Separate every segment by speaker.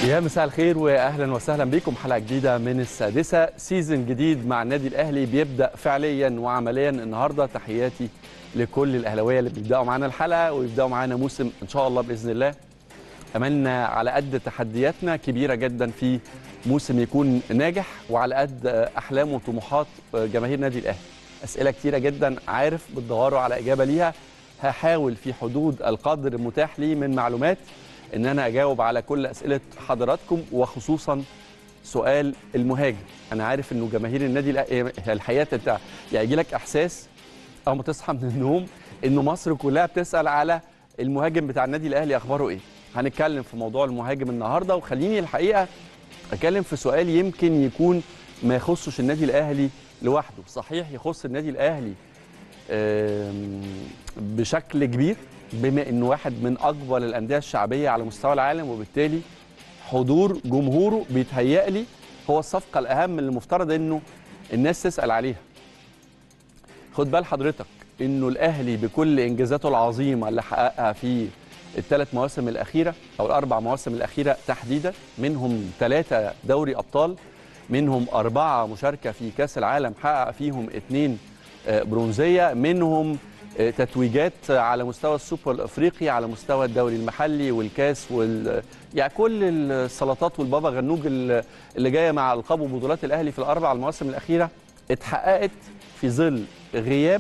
Speaker 1: يا مساء الخير واهلا وسهلا بكم حلقه جديده من السادسه سيزن جديد مع النادي الاهلي بيبدا فعليا وعمليا النهارده تحياتي لكل الاهلاويه اللي بيبداوا معانا الحلقه ويبداوا معانا موسم ان شاء الله باذن الله املنا على قد تحدياتنا كبيره جدا في موسم يكون ناجح وعلى قد احلام وطموحات جماهير النادي الاهلي اسئله كتيره جدا عارف بتدوروا على اجابه ليها هحاول في حدود القدر المتاح لي من معلومات ان انا اجاوب على كل اسئله حضراتكم وخصوصا سؤال المهاجم انا عارف انه جماهير النادي الاهلي الحقيقه انت يعني يجي لك احساس اول ما تصحى من النوم انه مصر كلها بتسال على المهاجم بتاع النادي الاهلي اخباره ايه هنتكلم في موضوع المهاجم النهارده وخليني الحقيقه اتكلم في سؤال يمكن يكون ما يخصش النادي الاهلي لوحده صحيح يخص النادي الاهلي بشكل كبير بما انه واحد من اكبر الانديه الشعبيه على مستوى العالم وبالتالي حضور جمهوره بيتهيأ لي هو الصفقه الاهم اللي المفترض انه الناس تسال عليها خد بال حضرتك انه الاهلي بكل انجازاته العظيمه اللي حققها في الثلاث مواسم الاخيره او الاربع مواسم الاخيره تحديدا منهم ثلاثه دوري ابطال منهم اربعه مشاركه في كاس العالم حقق فيهم اثنين برونزيه منهم تتويجات على مستوى السوبر الافريقي على مستوى الدوري المحلي والكاس وال يعني كل السلطات والبابا غنوج اللي جايه مع القاب وبطولات الاهلي في الاربع المواسم الاخيره اتحققت في ظل غياب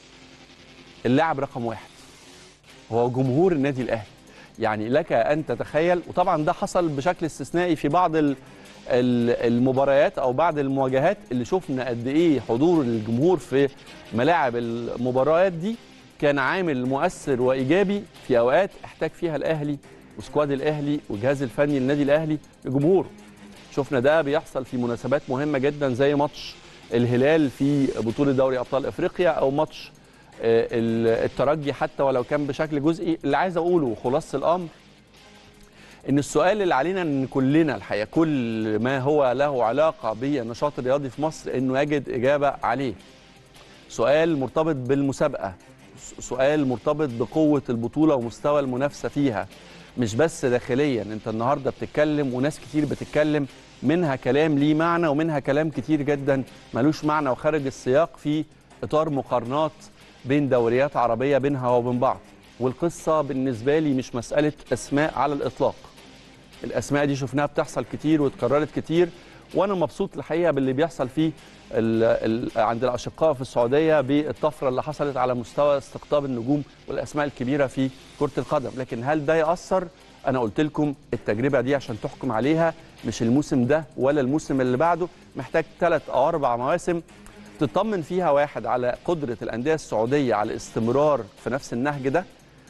Speaker 1: اللاعب رقم واحد هو جمهور النادي الاهلي يعني لك ان تتخيل وطبعا ده حصل بشكل استثنائي في بعض المباريات او بعض المواجهات اللي شفنا قد ايه حضور الجمهور في ملاعب المباريات دي كان عامل مؤثر وايجابي في اوقات احتاج فيها الاهلي وسكواد الاهلي والجهاز الفني للنادي الاهلي لجمهوره شفنا ده بيحصل في مناسبات مهمه جدا زي ماتش الهلال في بطوله دوري ابطال افريقيا او ماتش الترجي حتى ولو كان بشكل جزئي اللي عايز اقوله خلاصه الامر ان السؤال اللي علينا ان كلنا الحقيقه كل ما هو له علاقه بالنشاط الرياضي في مصر انه يجد اجابه عليه سؤال مرتبط بالمسابقه سؤال مرتبط بقوه البطوله ومستوى المنافسه فيها مش بس داخليا انت النهارده بتتكلم وناس كتير بتتكلم منها كلام ليه معنى ومنها كلام كتير جدا ملوش معنى وخارج السياق في اطار مقارنات بين دوريات عربيه بينها وبين بعض والقصه بالنسبه لي مش مساله اسماء على الاطلاق الاسماء دي شفناها بتحصل كتير واتكررت كتير وانا مبسوط الحقيقه باللي بيحصل فيه ال ال عند الاشقاء في السعوديه بالطفره اللي حصلت على مستوى استقطاب النجوم والاسماء الكبيره في كره القدم لكن هل ده ياثر انا قلت لكم التجربه دي عشان تحكم عليها مش الموسم ده ولا الموسم اللي بعده محتاج ثلاث او اربع مواسم تطمن فيها واحد على قدره الانديه السعوديه على الاستمرار في نفس النهج ده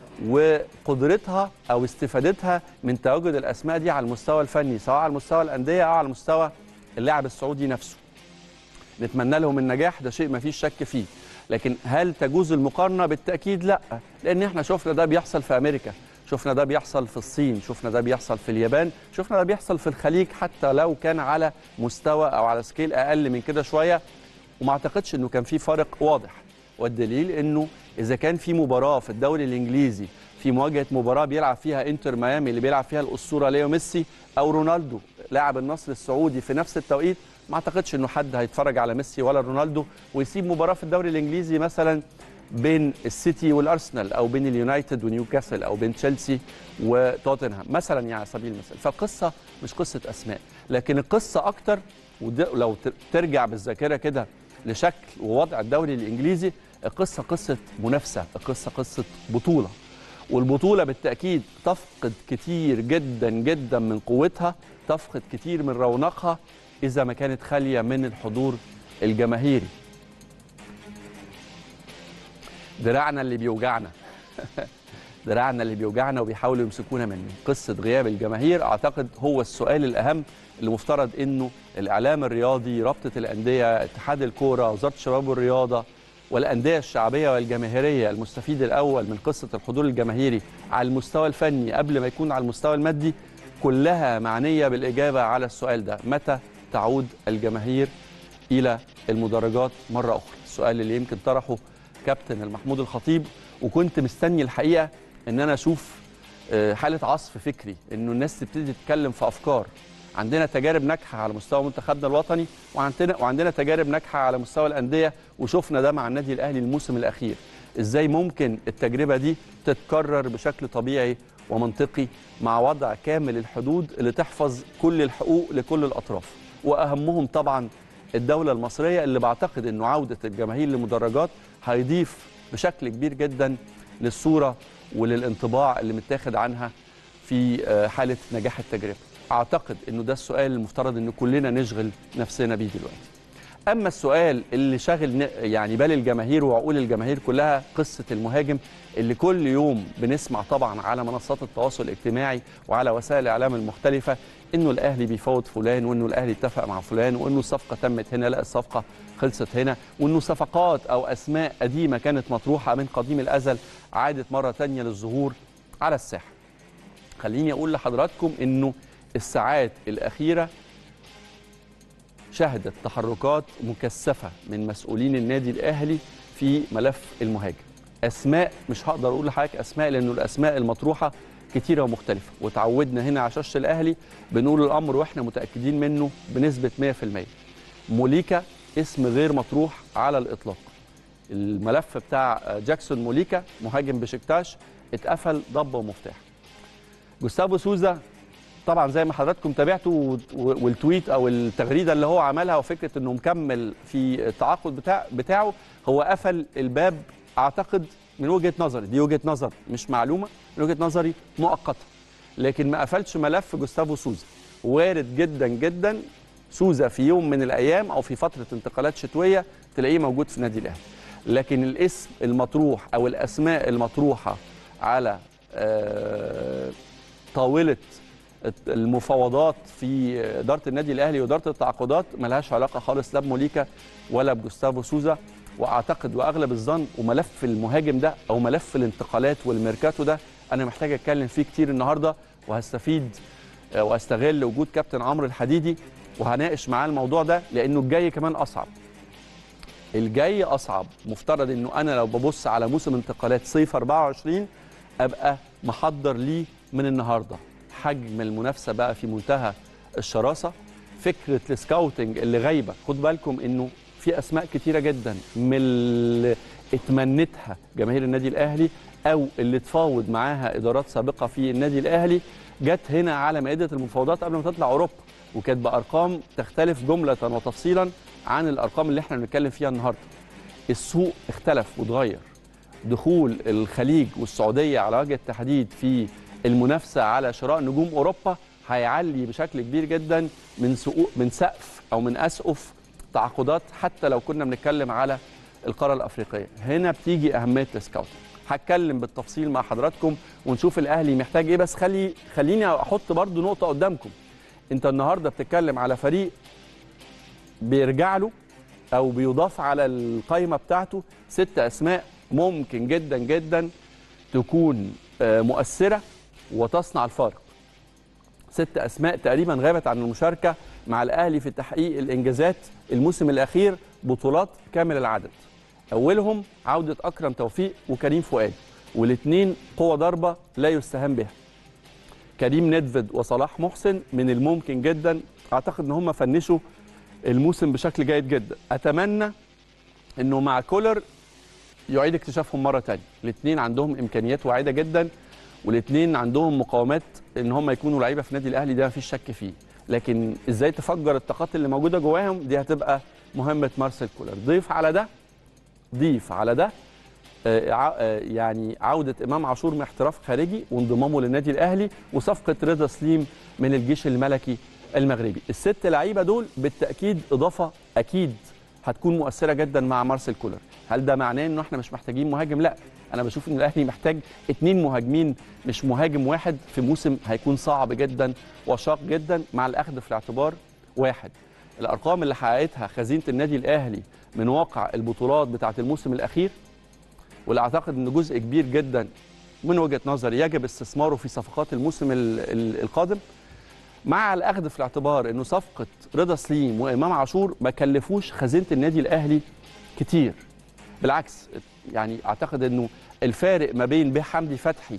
Speaker 1: وقدرتها او استفادتها من تواجد الاسماء دي على المستوى الفني سواء على مستوى الانديه او على مستوى اللاعب السعودي نفسه. نتمنى لهم النجاح ده شيء ما فيش شك فيه، لكن هل تجوز المقارنه؟ بالتاكيد لا، لان احنا شفنا ده بيحصل في امريكا، شفنا ده بيحصل في الصين، شفنا ده بيحصل في اليابان، شفنا ده بيحصل في الخليج حتى لو كان على مستوى او على سكيل اقل من كده شويه وما اعتقدش انه كان في فارق واضح. والدليل انه اذا كان في مباراه في الدوري الانجليزي في مواجهه مباراه بيلعب فيها انتر ميامي اللي بيلعب فيها الاسطوره ليو ميسي او رونالدو لاعب النصر السعودي في نفس التوقيت ما اعتقدش انه حد هيتفرج على ميسي ولا رونالدو ويسيب مباراه في الدوري الانجليزي مثلا بين السيتي والارسنال او بين اليونايتد ونيوكاسل او بين تشيلسي وتوتنهام مثلا يعني على سبيل المثال فالقصه مش قصه اسماء لكن القصه اكتر ولو ترجع بالذاكره كده لشكل ووضع الدوري الانجليزي القصه قصه منافسه القصه قصه بطوله والبطوله بالتاكيد تفقد كتير جدا جدا من قوتها تفقد كتير من رونقها اذا ما كانت خاليه من الحضور الجماهيري دراعنا اللي بيوجعنا دراعنا اللي بيوجعنا وبيحاولوا يمسكونا منه قصه غياب الجماهير اعتقد هو السؤال الاهم اللي مفترض انه الاعلام الرياضي رابطه الانديه اتحاد الكوره وزاره الشباب والرياضه والانديه الشعبيه والجماهيريه المستفيد الاول من قصه الحضور الجماهيري على المستوى الفني قبل ما يكون على المستوى المادي كلها معنيه بالاجابه على السؤال ده متى تعود الجماهير الى المدرجات مره اخرى السؤال اللي يمكن طرحه كابتن المحمود الخطيب وكنت مستني الحقيقه ان انا اشوف آه، حاله عصف فكري انه الناس تبتدي تتكلم في افكار عندنا تجارب ناجحه على مستوى منتخبنا الوطني وعندنا وعندنا تجارب ناجحه على مستوى الانديه وشفنا ده مع النادي الاهلي الموسم الاخير ازاي ممكن التجربه دي تتكرر بشكل طبيعي ومنطقي مع وضع كامل الحدود اللي تحفظ كل الحقوق لكل الاطراف واهمهم طبعا الدوله المصريه اللي بعتقد انه عوده الجماهير للمدرجات هيضيف بشكل كبير جدا للصوره وللانطباع اللي متاخد عنها في آه، حاله نجاح التجربه اعتقد انه ده السؤال المفترض ان كلنا نشغل نفسنا بيه دلوقتي اما السؤال اللي شاغل ن- يعني بال الجماهير وعقول الجماهير كلها قصه المهاجم اللي كل يوم بنسمع طبعا على منصات التواصل الاجتماعي وعلى وسائل الاعلام المختلفه انه الاهلي بيفاوض فلان وانه الاهلي اتفق مع فلان وانه الصفقه تمت هنا لا الصفقه خلصت هنا وانه صفقات او اسماء قديمه كانت مطروحه من قديم الازل عادت مره تانية للظهور على الساحه خليني اقول لحضراتكم انه الساعات الاخيره شهدت تحركات مكثفه من مسؤولين النادي الاهلي في ملف المهاجم اسماء مش هقدر اقول لحضرتك اسماء لانه الاسماء المطروحه كتيره ومختلفه وتعودنا هنا على شاشه الاهلي بنقول الامر واحنا متاكدين منه بنسبه 100% موليكا اسم غير مطروح على الاطلاق الملف بتاع جاكسون موليكا مهاجم بشكتاش اتقفل ضبه ومفتاح جوستافو سوزا طبعا زي ما حضراتكم تابعتوا و- و- والتويت او التغريده اللي هو عملها وفكره انه مكمل في التعاقد بتاع بتاعه هو قفل الباب اعتقد من وجهه نظري دي وجهه نظر مش معلومه من وجهه نظري مؤقته لكن ما قفلش ملف جوستافو سوزا وارد جدا جدا سوزا في يوم من الايام او في فتره انتقالات شتويه تلاقيه موجود في النادي الاهلي لكن الاسم المطروح او الاسماء المطروحه على آه، طاوله المفاوضات في اداره النادي الاهلي واداره التعاقدات ملهاش علاقه خالص لا بموليكا ولا بجوستافو سوزا واعتقد واغلب الظن وملف المهاجم ده او ملف الانتقالات والميركاتو ده انا محتاج اتكلم فيه كتير النهارده وهستفيد آه، واستغل وجود كابتن عمرو الحديدي وهناقش معاه الموضوع ده لانه الجاي كمان اصعب الجاي اصعب مفترض انه انا لو ببص على موسم انتقالات صيف 24 ابقى محضر ليه من النهارده حجم المنافسه بقى في منتهى الشراسه فكره السكاوتنج اللي غايبه خد بالكم انه في اسماء كتيره جدا من اللي اتمنتها جماهير النادي الاهلي او اللي تفاوض معاها ادارات سابقه في النادي الاهلي جت هنا على مائده المفاوضات قبل ما تطلع اوروبا وكانت بارقام تختلف جمله وتفصيلا عن الارقام اللي احنا بنتكلم فيها النهارده السوق اختلف واتغير دخول الخليج والسعوديه على وجه التحديد في المنافسه على شراء نجوم اوروبا هيعلي بشكل كبير جدا من سقوق من سقف او من اسقف تعاقدات حتى لو كنا بنتكلم على القاره الافريقيه هنا بتيجي اهميه السكاوتنج هتكلم بالتفصيل مع حضراتكم ونشوف الاهلي محتاج ايه بس خلي خليني احط برضو نقطه قدامكم انت النهارده بتتكلم على فريق بيرجع له او بيضاف على القائمه بتاعته ست اسماء ممكن جدا جدا تكون آه، مؤثره وتصنع الفارق ست اسماء تقريبا غابت عن المشاركه مع الاهلي في تحقيق الانجازات الموسم الاخير بطولات كامل العدد اولهم عوده اكرم توفيق وكريم فؤاد والاثنين قوه ضربه لا يستهان بها كريم ندفد وصلاح محسن من الممكن جدا اعتقد ان هم فنشوا الموسم بشكل جيد جدا اتمنى انه مع كولر يعيد اكتشافهم مره تانية الاثنين عندهم امكانيات واعده جدا والاثنين عندهم مقاومات ان هم يكونوا لعيبه في النادي الاهلي ده مفيش شك فيه لكن ازاي تفجر الطاقات اللي موجوده جواهم دي هتبقى مهمه مارسيل كولر ضيف على ده ضيف على ده آه، ع- آه، يعني عوده امام عاشور من احتراف خارجي وانضمامه للنادي الاهلي وصفقه رضا سليم من الجيش الملكي المغربي الست لعيبه دول بالتاكيد اضافه اكيد هتكون مؤثره جدا مع مارسيل كولر هل ده معناه انه احنا مش محتاجين مهاجم لا انا بشوف ان الاهلي محتاج اتنين مهاجمين مش مهاجم واحد في موسم هيكون صعب جدا وشاق جدا مع الاخذ في الاعتبار واحد الارقام اللي حققتها خزينه النادي الاهلي من واقع البطولات بتاعه الموسم الاخير واللي اعتقد ان جزء كبير جدا من وجهه نظري يجب استثماره في صفقات الموسم ال- ال- القادم مع الاخذ في الاعتبار انه صفقه رضا سليم وامام عاشور ما كلفوش خزينه النادي الاهلي كتير بالعكس يعني اعتقد انه الفارق ما بين بيه حمدي فتحي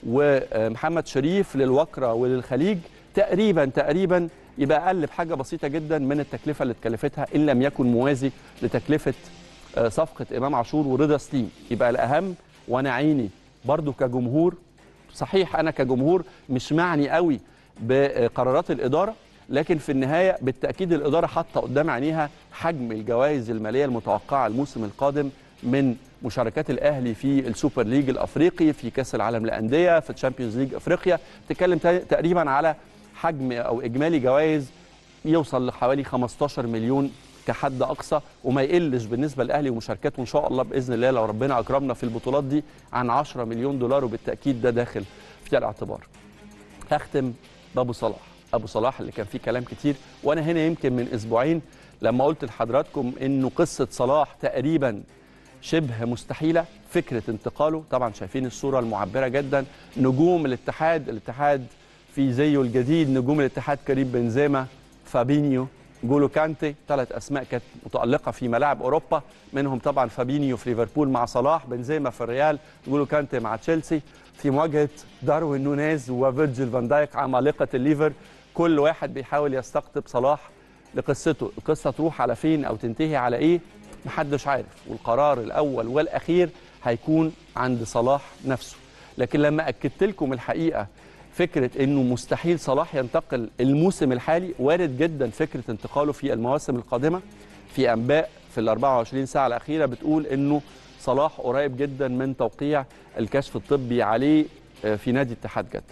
Speaker 1: ومحمد شريف للوكره وللخليج تقريبا تقريبا يبقى اقل بحاجه بسيطه جدا من التكلفه اللي اتكلفتها ان لم يكن موازي لتكلفه آه، صفقه امام عاشور ورضا سليم يبقى الاهم وانا عيني برضو كجمهور صحيح انا كجمهور مش معني قوي بقرارات الاداره لكن في النهايه بالتاكيد الاداره حاطه قدام عينيها حجم الجوائز الماليه المتوقعه الموسم القادم من مشاركات الاهلي في السوبر ليج الافريقي في كاس العالم للانديه في الشامبيونز ليج افريقيا تتكلم تا- تقريبا على حجم او اجمالي جوائز يوصل لحوالي 15 مليون كحد اقصى وما يقلش بالنسبه للاهلي ومشاركاته ان شاء الله باذن الله لو ربنا اكرمنا في البطولات دي عن 10 مليون دولار وبالتاكيد ده داخل في الاعتبار. هختم بابو صلاح ابو صلاح اللي كان فيه كلام كتير وانا هنا يمكن من اسبوعين لما قلت لحضراتكم انه قصه صلاح تقريبا شبه مستحيله فكره انتقاله طبعا شايفين الصوره المعبره جدا نجوم الاتحاد الاتحاد في زيه الجديد نجوم الاتحاد كريم بنزيما فابينيو جولو كانتي ثلاث اسماء كانت متالقه في ملاعب اوروبا منهم طبعا فابينيو في ليفربول مع صلاح بنزيما في الريال جولو كانتي مع تشيلسي في مواجهه داروين نونيز وفيرجيل فان دايك عمالقه الليفر كل واحد بيحاول يستقطب صلاح لقصته القصه تروح على فين او تنتهي على ايه محدش عارف والقرار الاول والاخير هيكون عند صلاح نفسه لكن لما اكدت لكم الحقيقه فكره انه مستحيل صلاح ينتقل الموسم الحالي وارد جدا فكره انتقاله في المواسم القادمه في انباء في ال 24 ساعه الاخيره بتقول انه صلاح قريب جدا من توقيع الكشف الطبي عليه آه، في نادي اتحاد جده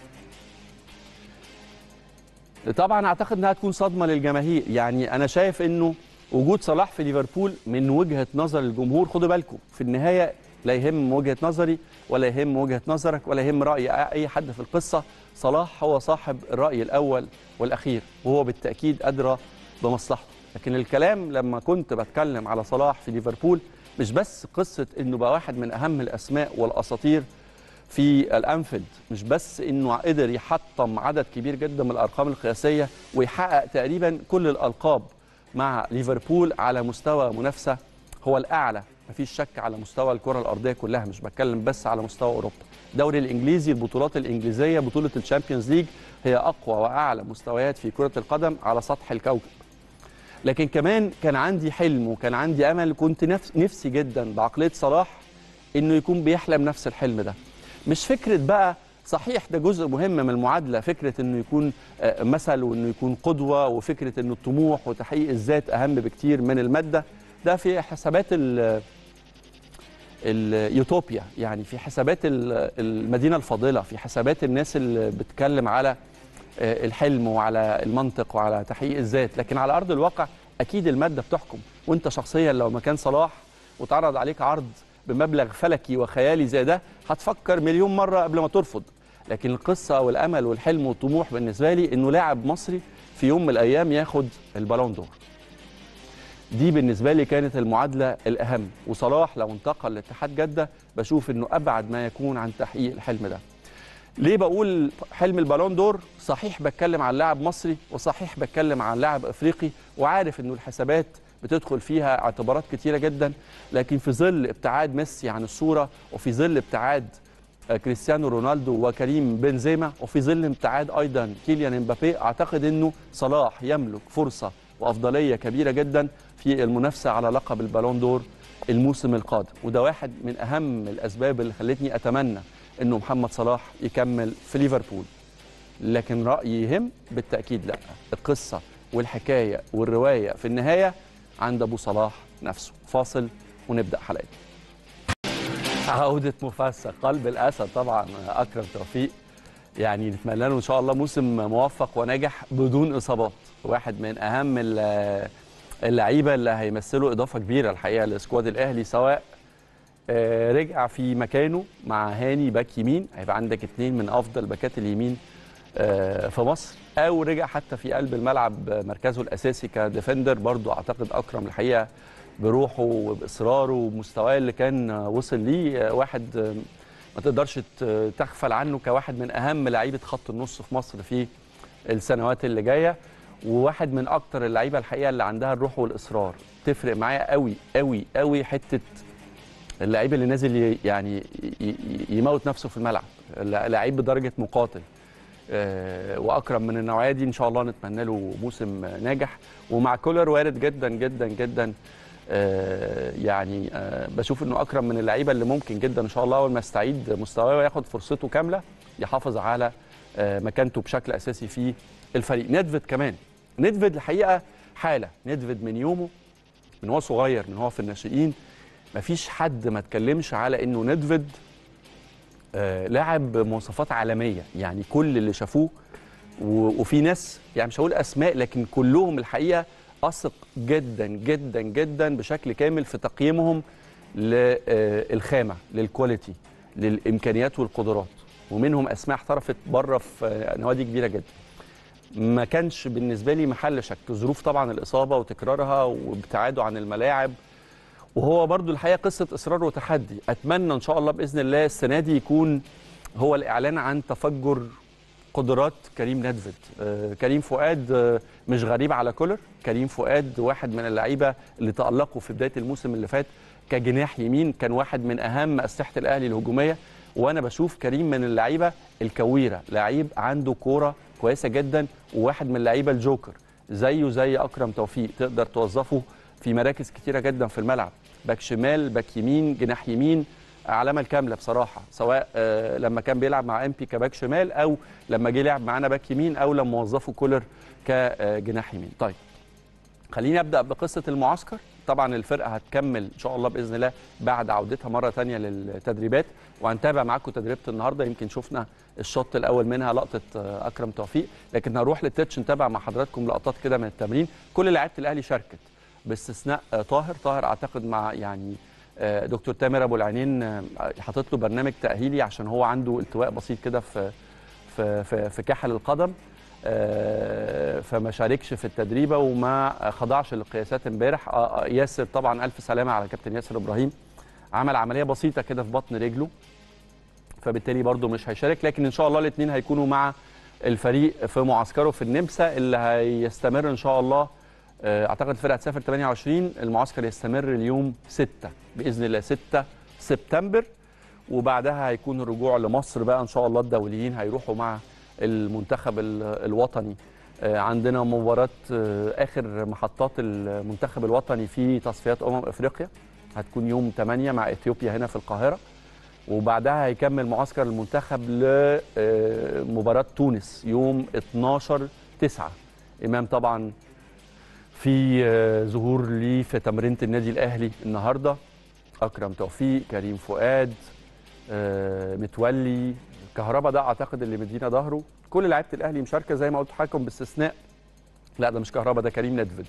Speaker 1: طبعا اعتقد انها تكون صدمه للجماهير يعني انا شايف انه وجود صلاح في ليفربول من وجهه نظر الجمهور خدوا بالكم في النهايه لا يهم وجهه نظري ولا يهم وجهه نظرك ولا يهم راي اي حد في القصه صلاح هو صاحب الراي الاول والاخير وهو بالتاكيد ادرى بمصلحته لكن الكلام لما كنت بتكلم على صلاح في ليفربول مش بس قصه انه بقى واحد من اهم الاسماء والاساطير في الانفيلد مش بس انه قدر يحطم عدد كبير جدا من الارقام القياسيه ويحقق تقريبا كل الالقاب مع ليفربول على مستوى منافسه هو الاعلى مفيش شك على مستوى الكره الارضيه كلها مش بتكلم بس على مستوى اوروبا الدوري الانجليزي البطولات الانجليزيه بطوله الشامبيونز ليج هي اقوى واعلى مستويات في كره القدم على سطح الكوكب لكن كمان كان عندي حلم وكان عندي امل كنت نفس نفسي جدا بعقليه صلاح انه يكون بيحلم نفس الحلم ده مش فكره بقى صحيح ده جزء مهم من المعادله فكره انه يكون آه، مثل وانه يكون قدوه وفكره انه الطموح وتحقيق الذات اهم بكتير من الماده ده في حسابات ال اليوتوبيا يعني في حسابات ال- المدينه الفاضله في حسابات الناس اللي بتتكلم على آه، الحلم وعلى المنطق وعلى تحقيق الذات لكن على ارض الواقع اكيد الماده بتحكم وانت شخصيا لو مكان صلاح وتعرض عليك عرض بمبلغ فلكي وخيالي زي ده هتفكر مليون مره قبل ما ترفض لكن القصه والامل والحلم والطموح بالنسبه لي انه لاعب مصري في يوم من الايام ياخد البالون دور دي بالنسبه لي كانت المعادله الاهم وصلاح لو انتقل لاتحاد جده بشوف انه ابعد ما يكون عن تحقيق الحلم ده ليه بقول حلم البالون دور صحيح بتكلم عن لاعب مصري وصحيح بتكلم عن لاعب افريقي وعارف انه الحسابات بتدخل فيها اعتبارات كتيره جدا لكن في ظل ابتعاد ميسي عن الصوره وفي ظل ابتعاد آه، كريستيانو رونالدو وكريم بنزيما وفي ظل ابتعاد ايضا كيليان امبابي اعتقد انه صلاح يملك فرصه وافضليه كبيره جدا في المنافسه على لقب البالون دور الموسم القادم وده واحد من اهم الاسباب اللي خلتني اتمنى انه محمد صلاح يكمل في ليفربول لكن رايي يهم بالتاكيد لا القصه والحكايه والروايه في النهايه عند ابو صلاح نفسه فاصل ونبدا حلقتنا عودة مفسة قلب الأسد طبعا أكرم توفيق يعني نتمنى له إن شاء الله موسم موفق وناجح بدون إصابات واحد من أهم ال- اللعيبة اللي هيمثلوا إضافة كبيرة الحقيقة لسكواد الأهلي سواء آه، رجع في مكانه مع هاني باك يمين هيبقى عندك اتنين من أفضل باكات اليمين آه، في مصر أو رجع حتى في قلب الملعب آه، مركزه الأساسي كديفندر برضو أعتقد أكرم الحقيقة بروحه وباصراره ومستواه اللي كان وصل ليه واحد ما تقدرش ت- تغفل عنه كواحد من اهم لعيبه خط النص في مصر في السنوات اللي جايه وواحد من اكتر اللعيبه الحقيقه اللي عندها الروح والاصرار تفرق معايا قوي قوي قوي حته اللعيب اللي نازل ي- يعني ي- ي- يموت نفسه في الملعب لا- لعيب بدرجه مقاتل آه، واكرم من النوعيه دي ان شاء الله نتمنى له موسم ناجح ومع كولر وارد جدا جدا جدا آه، يعني آه، بشوف انه اكرم من اللعيبه اللي ممكن جدا ان شاء الله اول ما يستعيد مستواه وياخد فرصته كامله يحافظ على آه، مكانته بشكل اساسي في الفريق ندفيد كمان ندفيد الحقيقه حاله ندفيد من يومه من هو صغير من هو في الناشئين مفيش حد ما اتكلمش على انه ندفيد آه، لاعب بمواصفات عالميه يعني كل اللي شافوه و- وفي ناس يعني مش هقول اسماء لكن كلهم الحقيقه اثق جدا جدا جدا بشكل كامل في تقييمهم للخامه للكواليتي للامكانيات والقدرات ومنهم اسماء احترفت بره في آه، نوادي كبيره جدا ما كانش بالنسبه لي محل شك ظروف طبعا الاصابه وتكرارها وابتعاده عن الملاعب وهو برضو الحقيقه قصه اصرار وتحدي اتمنى ان شاء الله باذن الله السنه دي يكون هو الاعلان عن تفجر قدرات كريم ندفد آه كريم فؤاد آه مش غريب على كولر كريم فؤاد واحد من اللعيبه اللي تالقوا في بدايه الموسم اللي فات كجناح يمين كان واحد من اهم اسلحه الاهلي الهجوميه وانا بشوف كريم من اللعيبه الكويره لعيب عنده كوره كويسه جدا وواحد من اللعيبه الجوكر زيه زي اكرم توفيق تقدر توظفه في مراكز كتيره جدا في الملعب باك شمال باك يمين جناح يمين علامه الكامله بصراحه سواء آه، لما كان بيلعب مع امبي كباك شمال او لما جه لعب معانا باك يمين او لما وظفه كولر كجناح يمين طيب خليني ابدا بقصه المعسكر طبعا الفرقه هتكمل ان شاء الله باذن الله بعد عودتها مره تانية للتدريبات وهنتابع معاكم تدريبه النهارده يمكن شفنا الشوط الاول منها لقطه آه، اكرم توفيق لكن هنروح للتتش نتابع مع حضراتكم لقطات كده من التمرين كل لعيبه الاهلي شاركت باستثناء آه، طاهر طاهر اعتقد مع يعني آه، دكتور تامر ابو العينين آه، حاطط له برنامج تاهيلي عشان هو عنده التواء بسيط كده في في في, في كحل القدم آه، فما شاركش في التدريبه وما خضعش للقياسات امبارح آه، آه، ياسر طبعا الف سلامه على كابتن ياسر ابراهيم عمل عمليه بسيطه كده في بطن رجله فبالتالي برضه مش هيشارك لكن ان شاء الله الاثنين هيكونوا مع الفريق في معسكره في النمسا اللي هيستمر ان شاء الله آه، اعتقد الفرقه هتسافر 28 المعسكر يستمر اليوم 6 باذن الله 6 سبتمبر وبعدها هيكون الرجوع لمصر بقى ان شاء الله الدوليين هيروحوا مع المنتخب ال- الوطني آه، عندنا مباراة آه، آخر محطات المنتخب الوطني في تصفيات أمم أفريقيا هتكون يوم 8 مع إثيوبيا هنا في القاهرة وبعدها هيكمل معسكر المنتخب لمباراة تونس يوم 12 9 إمام طبعا في آه، ظهور ليه في تمرينة النادي الأهلي النهاردة أكرم توفيق كريم فؤاد آه، متولي كهربا ده اعتقد اللي مدينا ظهره كل لعيبه الاهلي مشاركه زي ما قلت لحضراتكم باستثناء لا ده مش كهربا ده كريم ندفد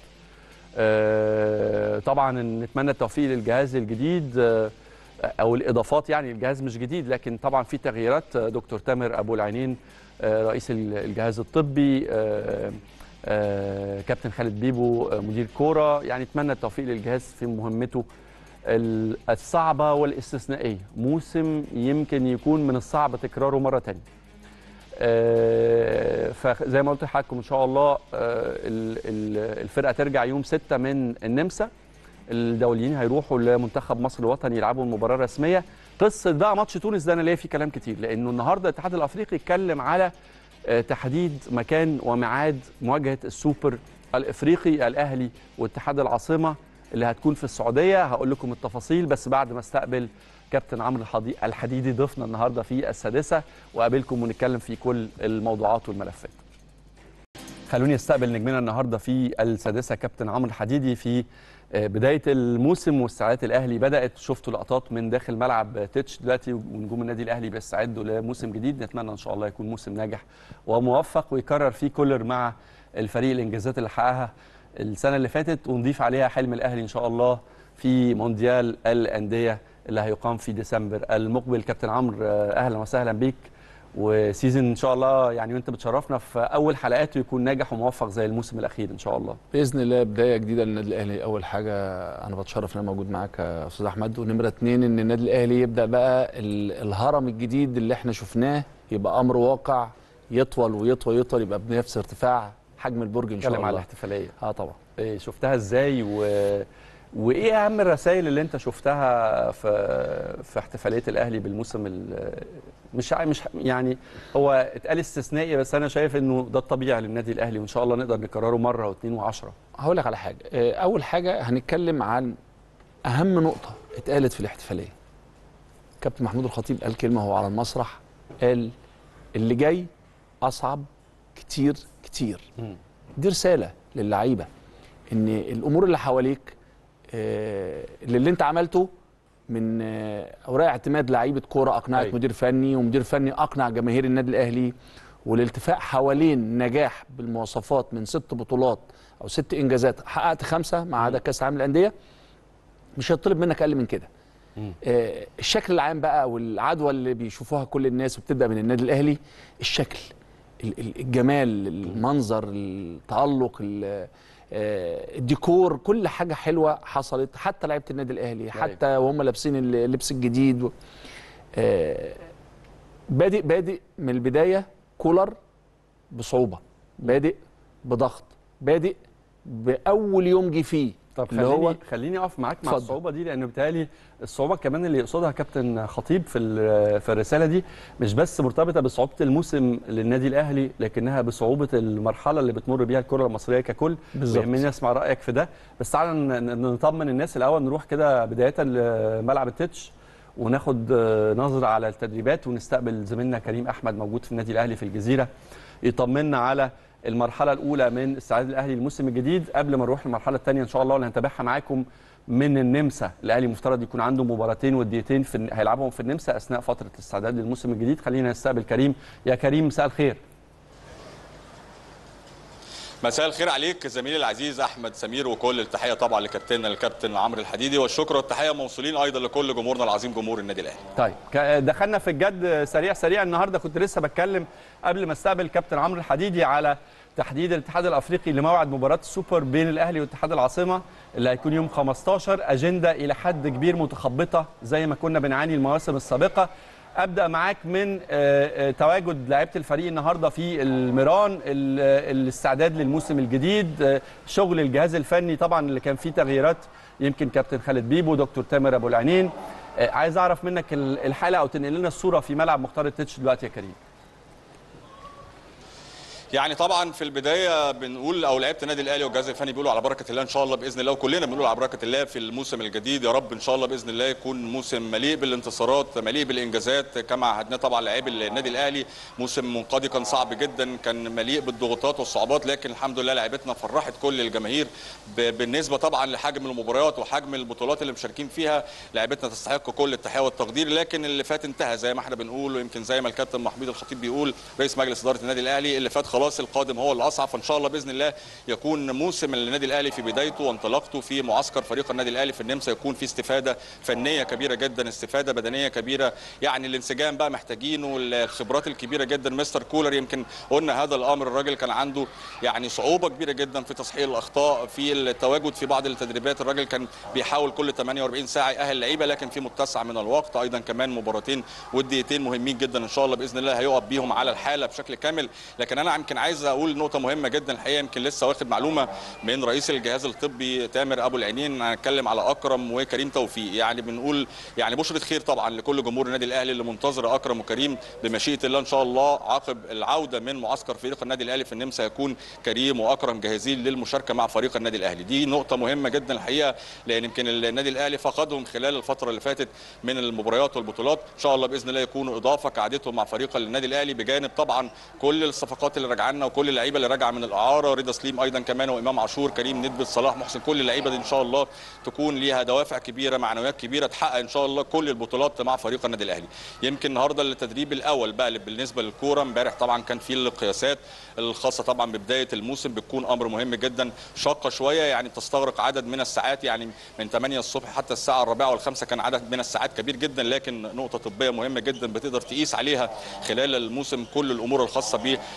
Speaker 1: آه، طبعا نتمنى التوفيق للجهاز الجديد آه، او الاضافات يعني الجهاز مش جديد لكن طبعا في تغييرات آه، دكتور تامر ابو العينين آه، رئيس ال- الجهاز الطبي آه، آه، كابتن خالد بيبو آه، مدير كوره يعني اتمنى التوفيق للجهاز في مهمته ال- الصعبة والاستثنائية موسم يمكن يكون من الصعب تكراره مرة تانية آه، فزي ما قلت لحضراتكم ان شاء الله آه، ال- ال- الفرقه ترجع يوم 6 من النمسا الدوليين هيروحوا لمنتخب مصر الوطني يلعبوا المباراه الرسميه قصه بقى ماتش تونس ده انا ليا فيه كلام كتير لانه النهارده الاتحاد الافريقي اتكلم على آه، تحديد مكان وميعاد مواجهه السوبر الافريقي الاهلي واتحاد العاصمه اللي هتكون في السعوديه هقول لكم التفاصيل بس بعد ما استقبل كابتن عمرو الحضي- الحديدي ضيفنا النهارده في السادسه وقابلكم ونتكلم في كل الموضوعات والملفات. خلوني استقبل نجمنا النهارده في السادسه كابتن عمرو الحديدي في آه، بدايه الموسم واستعدادات الاهلي بدات شفتوا لقطات من داخل ملعب تتش دلوقتي ونجوم النادي الاهلي بيستعدوا لموسم جديد نتمنى ان شاء الله يكون موسم ناجح وموفق ويكرر فيه كولر مع الفريق الانجازات اللي حققها السنه اللي فاتت ونضيف عليها حلم الاهلي ان شاء الله في مونديال الانديه اللي هيقام في ديسمبر المقبل كابتن عمرو آه، اهلا وسهلا بيك وسيزون ان شاء الله يعني وانت بتشرفنا في اول حلقاته يكون ناجح وموفق زي الموسم الاخير ان شاء الله
Speaker 2: باذن الله بدايه جديده للنادي الاهلي اول حاجه انا بتشرف ان انا موجود معاك يا استاذ احمد ونمره اتنين ان النادي الاهلي يبدا بقى ال- الهرم الجديد اللي احنا شفناه يبقى امر واقع يطول ويطول يطول يبقى بنفس ارتفاع حجم البرج ان شاء
Speaker 1: نتكلم على
Speaker 2: الله
Speaker 1: الاحتفاليه
Speaker 2: اه طبعا
Speaker 1: إيه، شفتها ازاي و وايه اهم الرسائل اللي انت شفتها في في احتفاليه الاهلي بالموسم ال- مش ع- مش يعني هو اتقال استثنائي بس انا شايف انه ده الطبيعي للنادي الاهلي وان شاء الله نقدر نكرره مره واثنين وعشرة
Speaker 2: هقول لك على حاجه آه، اول حاجه هنتكلم عن اهم نقطه اتقالت في الاحتفاليه كابتن محمود الخطيب قال كلمه هو على المسرح قال اللي جاي اصعب كتير كتير
Speaker 1: مم.
Speaker 2: دي رساله للعيبه ان الامور اللي حواليك آه، اللي, اللي انت عملته من آه، اوراق اعتماد لعيبه كوره اقنعت
Speaker 1: أيوة.
Speaker 2: مدير فني ومدير فني اقنع جماهير النادي الاهلي والالتفاق حوالين نجاح بالمواصفات من ست بطولات او ست انجازات حققت خمسه ما عدا كاس العالم للانديه مش هيطلب منك اقل من كده
Speaker 1: مم.
Speaker 2: آه، الشكل العام بقى والعدوى اللي بيشوفوها كل الناس وبتبدا من النادي الاهلي الشكل ال- ال- الجمال المنظر التالق ال- آه، الديكور كل حاجه حلوه حصلت حتى لعيبه النادي الاهلي حتى وهم لابسين اللبس الجديد و- آه، بادئ بادئ من البدايه كولر بصعوبه بادئ بضغط بادئ باول يوم جه فيه
Speaker 1: طب
Speaker 2: اللي
Speaker 1: خليني
Speaker 2: هو
Speaker 1: خليني اقف معاك مع
Speaker 2: اتفضل.
Speaker 1: الصعوبه دي لان بالتالي الصعوبه كمان اللي يقصدها كابتن خطيب في ال- في الرساله دي مش بس مرتبطه بصعوبه الموسم للنادي الاهلي لكنها بصعوبه المرحله اللي بتمر بيها الكره المصريه ككل
Speaker 2: بالظبط.
Speaker 1: ويهمني اسمع رايك في ده بس تعالى ن- ن- نطمن الناس الاول نروح كده بدايه لملعب التتش وناخد آه، نظره على التدريبات ونستقبل زميلنا كريم احمد موجود في النادي الاهلي في الجزيره يطمنا على المرحله الاولى من استعداد الاهلي للموسم الجديد قبل ما نروح للمرحله الثانيه ان شاء الله اللي هنتابعها معاكم من النمسا الاهلي مفترض يكون عنده مباراتين وديتين في الن- هيلعبهم في النمسا اثناء فتره الاستعداد للموسم الجديد خلينا نستقبل كريم يا كريم مساء الخير
Speaker 3: مساء الخير عليك زميلي العزيز احمد سمير وكل التحيه طبعا لكابتننا الكابتن عمرو الحديدي والشكر والتحيه موصولين ايضا لكل جمهورنا العظيم جمهور النادي الاهلي
Speaker 1: طيب ك- دخلنا في الجد سريع سريع النهارده كنت لسه بتكلم قبل ما استقبل كابتن عمرو الحديدي على تحديد الاتحاد الافريقي لموعد مباراه السوبر بين الاهلي واتحاد العاصمه اللي هيكون يوم 15 اجنده الى حد كبير متخبطه زي ما كنا بنعاني المواسم السابقه ابدا معاك من آه، آه، تواجد لعيبه الفريق النهارده في الميران ال- آه، الاستعداد للموسم الجديد آه، شغل الجهاز الفني طبعا اللي كان فيه تغييرات يمكن كابتن خالد بيبو دكتور تامر ابو العينين آه، عايز اعرف منك ال- الحاله او تنقل لنا الصوره في ملعب مختار التتش دلوقتي يا كريم
Speaker 3: يعني طبعا في البدايه بنقول او لعيبه النادي الاهلي والجهاز الفني بيقولوا على بركه الله ان شاء الله باذن الله وكلنا بنقول على بركه الله في الموسم الجديد يا رب ان شاء الله باذن الله يكون موسم مليء بالانتصارات مليء بالانجازات كما عهدنا طبعا لاعبي النادي الاهلي موسم منقضي كان صعب جدا كان مليء بالضغوطات والصعوبات لكن الحمد لله لعيبتنا فرحت كل الجماهير ب- بالنسبه طبعا لحجم المباريات وحجم البطولات اللي مشاركين فيها لعيبتنا تستحق كل التحيه والتقدير لكن اللي فات انتهى زي ما احنا بنقول ويمكن زي ما الكابتن محمود الخطيب بيقول رئيس مجلس اداره النادي الاهلي اللي فات خلاص القادم هو اللي اصعب فان شاء الله باذن الله يكون موسم النادي الاهلي في بدايته وانطلاقته في معسكر فريق النادي الاهلي في النمسا يكون في استفاده فنيه كبيره جدا استفاده بدنيه كبيره يعني الانسجام بقى محتاجينه الخبرات الكبيره جدا مستر كولر يمكن قلنا هذا الامر الراجل كان عنده يعني صعوبه كبيره جدا في تصحيح الاخطاء في التواجد في بعض التدريبات الراجل كان بيحاول كل 48 ساعه يأهل لعيبه لكن في متسع من الوقت ايضا كمان مباراتين وديتين مهمين جدا ان شاء الله باذن الله هيقف بيهم على الحاله بشكل كامل لكن انا يمكن عايز اقول نقطه مهمه جدا الحقيقه يمكن لسه واخد معلومه من رئيس الجهاز الطبي تامر ابو العينين هنتكلم على اكرم وكريم توفيق يعني بنقول يعني بشره خير طبعا لكل جمهور النادي الاهلي اللي منتظر اكرم وكريم بمشيئه الله ان شاء الله عقب العوده من معسكر فريق النادي الاهلي في النمسا يكون كريم واكرم جاهزين للمشاركه مع فريق النادي الاهلي دي نقطه مهمه جدا الحقيقه لان يمكن النادي الاهلي فقدهم خلال الفتره اللي فاتت من المباريات والبطولات ان شاء الله باذن الله يكونوا اضافه كعادتهم مع فريق النادي الاهلي بجانب طبعا كل الصفقات اللي راجعه لنا وكل اللعيبه اللي راجعه من الاعاره رضا سليم ايضا كمان وامام عاشور كريم ندبت صلاح محسن كل اللعيبه دي ان شاء الله تكون ليها دوافع كبيره معنويات كبيره تحقق ان شاء الله كل البطولات مع فريق النادي الاهلي يمكن النهارده التدريب الاول بقى بالنسبه للكوره امبارح طبعا كان في القياسات الخاصه طبعا ببدايه الموسم بتكون امر مهم جدا شاقه شويه يعني تستغرق عدد من الساعات يعني من 8 الصبح حتى الساعه الرابعه والخامسه كان عدد من الساعات كبير جدا لكن نقطه طبيه مهمه جدا بتقدر تقيس عليها خلال الموسم كل الامور الخاصه بالامور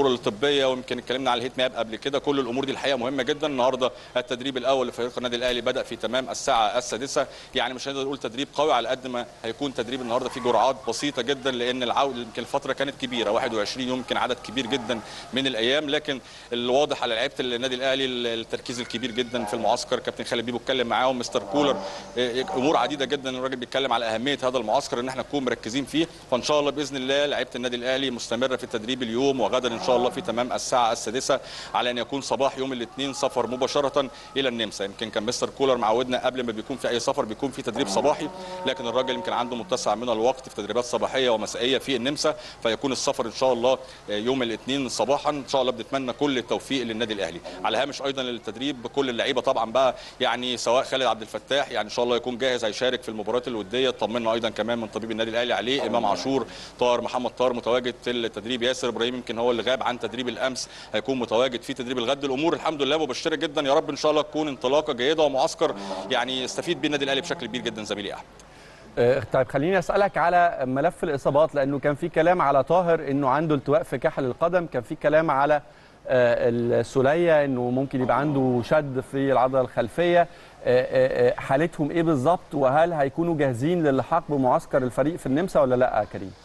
Speaker 3: الامور الطبيه ويمكن اتكلمنا على الهيت ماب قبل كده كل الامور دي الحقيقه مهمه جدا النهارده التدريب الاول لفريق النادي الاهلي بدا في تمام الساعه السادسه يعني مش هنقدر نقول تدريب قوي على قد ما هيكون تدريب النهارده فيه جرعات بسيطه جدا لان العوده يمكن الفتره كانت كبيره 21 يوم يمكن عدد كبير جدا من الايام لكن الواضح على لعيبه النادي الاهلي التركيز الكبير جدا في المعسكر كابتن خالد بيبو اتكلم معاهم مستر كولر إيه، امور عديده جدا الراجل بيتكلم على اهميه هذا المعسكر ان احنا نكون مركزين فيه فان شاء الله باذن الله لعيبه النادي الاهلي مستمره في التدريب اليوم وغدا ان شاء الله في تمام الساعه السادسه على ان يكون صباح يوم الاثنين سفر مباشره الى النمسا يمكن كان مستر كولر معودنا قبل ما بيكون في اي سفر بيكون في تدريب صباحي لكن الراجل يمكن عنده متسع من الوقت في تدريبات صباحيه ومسائيه في النمسا فيكون السفر ان شاء الله يوم الاثنين صباحا ان شاء الله بنتمنى كل التوفيق للنادي الاهلي على هامش ايضا للتدريب كل اللعيبه طبعا بقى يعني سواء خالد عبد الفتاح يعني ان شاء الله يكون جاهز هيشارك في المباريات الوديه طمنا ايضا كمان من طبيب النادي الاهلي عليه امام عاشور طاهر محمد طاهر متواجد في التدريب ياسر ابراهيم يمكن هو اللي غاب عن تدريب الامس هيكون متواجد في تدريب الغد الامور الحمد لله مبشره جدا يا رب ان شاء الله تكون انطلاقه جيده ومعسكر يعني يستفيد بيه النادي الاهلي بشكل كبير جدا زميلي احمد
Speaker 1: آه، طيب خليني اسالك على ملف الاصابات لانه كان في كلام على طاهر انه عنده التواء في كاحل القدم كان في كلام على آه، السوليه انه ممكن يبقى عنده شد في العضله الخلفيه آه، آه، آه، حالتهم ايه بالظبط وهل هيكونوا جاهزين للحاق بمعسكر الفريق في النمسا ولا لا يا كريم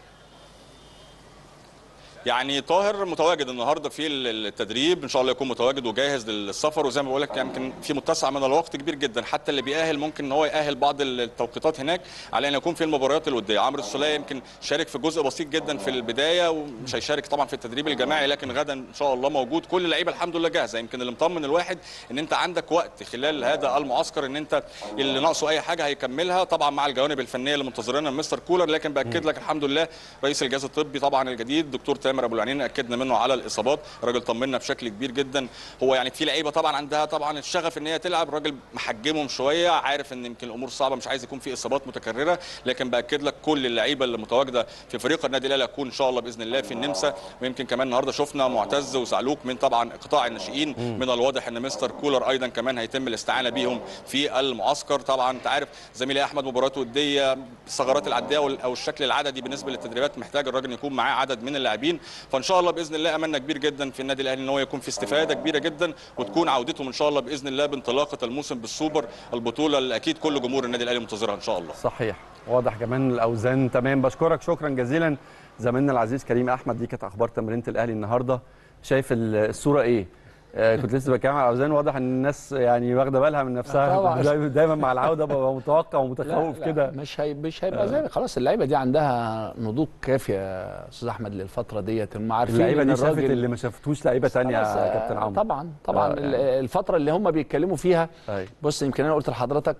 Speaker 3: يعني طاهر متواجد النهارده في التدريب ان شاء الله يكون متواجد وجاهز للسفر وزي ما بقول لك يمكن في متسع من الوقت كبير جدا حتى اللي بيأهل ممكن ان هو يأهل بعض التوقيتات هناك على ان يكون في المباريات الوديه عمرو السوليه يمكن شارك في جزء بسيط جدا في البدايه ومش هيشارك طبعا في التدريب الجماعي لكن غدا ان شاء الله موجود كل اللعيبه الحمد لله جاهزه يمكن اللي مطمن الواحد ان انت عندك وقت خلال هذا المعسكر ان انت اللي ناقصه اي حاجه هيكملها طبعا مع الجوانب الفنيه اللي منتظرينها من مستر كولر لكن باكد لك الحمد لله رئيس الجهاز الطبي طبعا الجديد دكتور تامر ابو العنين اكدنا منه على الاصابات الراجل طمنا بشكل كبير جدا هو يعني في لعيبه طبعا عندها طبعا الشغف ان هي تلعب الراجل محجمهم شويه عارف ان يمكن الامور صعبه مش عايز يكون في اصابات متكرره لكن باكد لك كل اللعيبه اللي متواجده في فريق النادي الاهلي هتكون ان شاء الله باذن الله في النمسا ويمكن كمان النهارده شفنا معتز وزعلوك من طبعا قطاع الناشئين من الواضح ان مستر كولر ايضا كمان هيتم الاستعانه بيهم في المعسكر طبعا انت عارف زميلي احمد مباريات وديه الثغرات العدديه او الشكل العددي بالنسبه للتدريبات محتاج الراجل يكون معاه عدد من اللاعبين فان شاء الله باذن الله املنا كبير جدا في النادي الاهلي ان هو يكون في استفاده كبيره جدا وتكون عودتهم ان شاء الله باذن الله بانطلاقه الموسم بالسوبر البطوله اللي اكيد كل جمهور النادي الاهلي منتظرها ان شاء الله
Speaker 1: صحيح واضح كمان الاوزان تمام بشكرك شكرا جزيلا زميلنا العزيز كريم احمد دي كانت اخبار تمرينه الاهلي النهارده شايف الصوره ايه آه، كنت لسه بتكلم على الاوزان واضح ان الناس يعني واخده بالها من نفسها
Speaker 2: طبعاً.
Speaker 1: دايما دايما مع العوده ببقى متوقع
Speaker 2: لا،
Speaker 1: ومتخوف
Speaker 2: لا،
Speaker 1: كده
Speaker 2: مش هي مش هيبقى زي خلاص اللعيبه دي عندها نضوج كافي يا استاذ احمد للفتره ديت هم عارفين
Speaker 1: اللعيبه
Speaker 2: إن
Speaker 1: دي شافت
Speaker 2: الراجل-
Speaker 1: اللي ما شافتوش لعيبه ثانيه
Speaker 2: خلاص،
Speaker 1: يا
Speaker 2: آه،
Speaker 1: كابتن عمرو
Speaker 2: طبعا طبعا
Speaker 1: آه،
Speaker 2: ال-
Speaker 1: يعني.
Speaker 2: الفتره اللي هم بيتكلموا فيها
Speaker 1: أيوة.
Speaker 2: بص يمكن انا قلت لحضرتك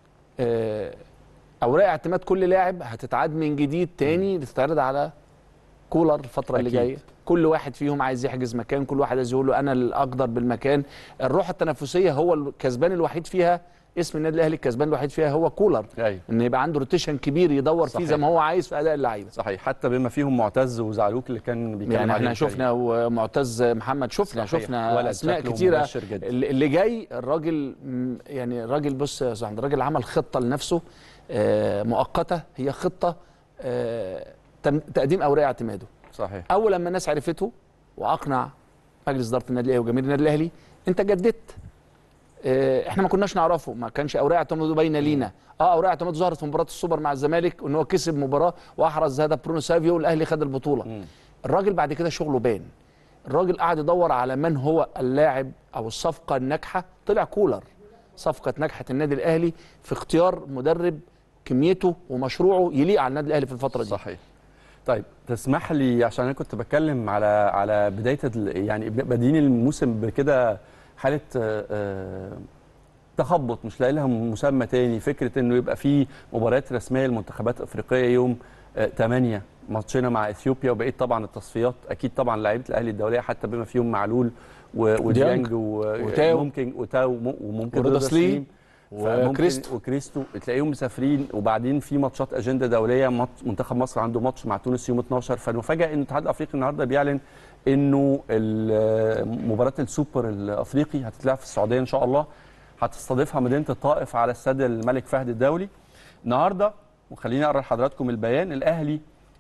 Speaker 2: آه، اوراق اعتماد كل لاعب هتتعاد من جديد تاني تتعرض على كولر الفتره اللي
Speaker 1: أكيد.
Speaker 2: جايه كل واحد فيهم عايز يحجز مكان كل واحد عايز يقول له انا الاقدر بالمكان الروح التنافسيه هو الكسبان الوحيد فيها اسم النادي الاهلي الكسبان الوحيد فيها هو كولر
Speaker 1: ايوه
Speaker 2: ان يبقى عنده روتيشن كبير يدور فيه
Speaker 1: صحيح.
Speaker 2: زي ما هو عايز في اداء اللعيبه
Speaker 1: صحيح حتى بما فيهم معتز وزعلوك اللي كان بيتكلم
Speaker 2: يعني
Speaker 1: عليهم
Speaker 2: احنا
Speaker 1: كريم.
Speaker 2: شفنا ومعتز محمد شفنا
Speaker 1: صحيح.
Speaker 2: شفنا
Speaker 1: ولد
Speaker 2: اسماء
Speaker 1: شكله
Speaker 2: كتيره
Speaker 1: مبشر جدا.
Speaker 2: اللي اللي جاي الراجل م، يعني الراجل بص يا استاذ أحمد، الراجل عمل خطه لنفسه آه، مؤقته هي خطه آه، تم- تقديم اوراق اعتماده
Speaker 1: صحيح
Speaker 2: اول لما الناس عرفته واقنع مجلس اداره النادي الاهلي وجماهير النادي الاهلي انت جددت آه، احنا ما كناش نعرفه ما كانش اوراق اعتماده باينه لينا اه اوراق اعتماده ظهرت في مباراه السوبر مع الزمالك وان هو كسب مباراه واحرز هدف برونو سافيو والاهلي خد البطوله
Speaker 1: مم.
Speaker 2: الراجل بعد كده شغله بان الراجل قعد يدور على من هو اللاعب او الصفقه الناجحه طلع كولر صفقه نجحت النادي الاهلي في اختيار مدرب كميته ومشروعه يليق على النادي الاهلي في الفتره دي
Speaker 1: صحيح طيب تسمح لي عشان انا كنت بتكلم على على بدايه ال- يعني بادين الموسم بكده حاله آه، آه، تخبط مش لاقي لها مسمى تاني فكره انه يبقى في مباريات رسميه لمنتخبات افريقيه يوم 8 ماتشنا مع اثيوبيا وبقيت طبعا التصفيات اكيد طبعا لعيبه الاهلي الدوليه حتى بما فيهم معلول و- وديانج
Speaker 2: وتاو.
Speaker 1: وممكن وتاو وممكن
Speaker 2: ورضا
Speaker 1: رضا
Speaker 2: سليم
Speaker 1: سليم فممكن-
Speaker 2: وكريستو.
Speaker 1: وكريستو تلاقيهم مسافرين وبعدين في ماتشات اجنده دوليه ماتش منتخب مصر عنده ماتش مع تونس يوم 12 فالمفاجاه ان الاتحاد الافريقي النهارده بيعلن انه ال- مباراه السوبر الافريقي هتتلعب في السعوديه ان شاء الله هتستضيفها مدينه الطائف على استاد الملك فهد الدولي النهارده وخليني اقرا لحضراتكم البيان الاهلي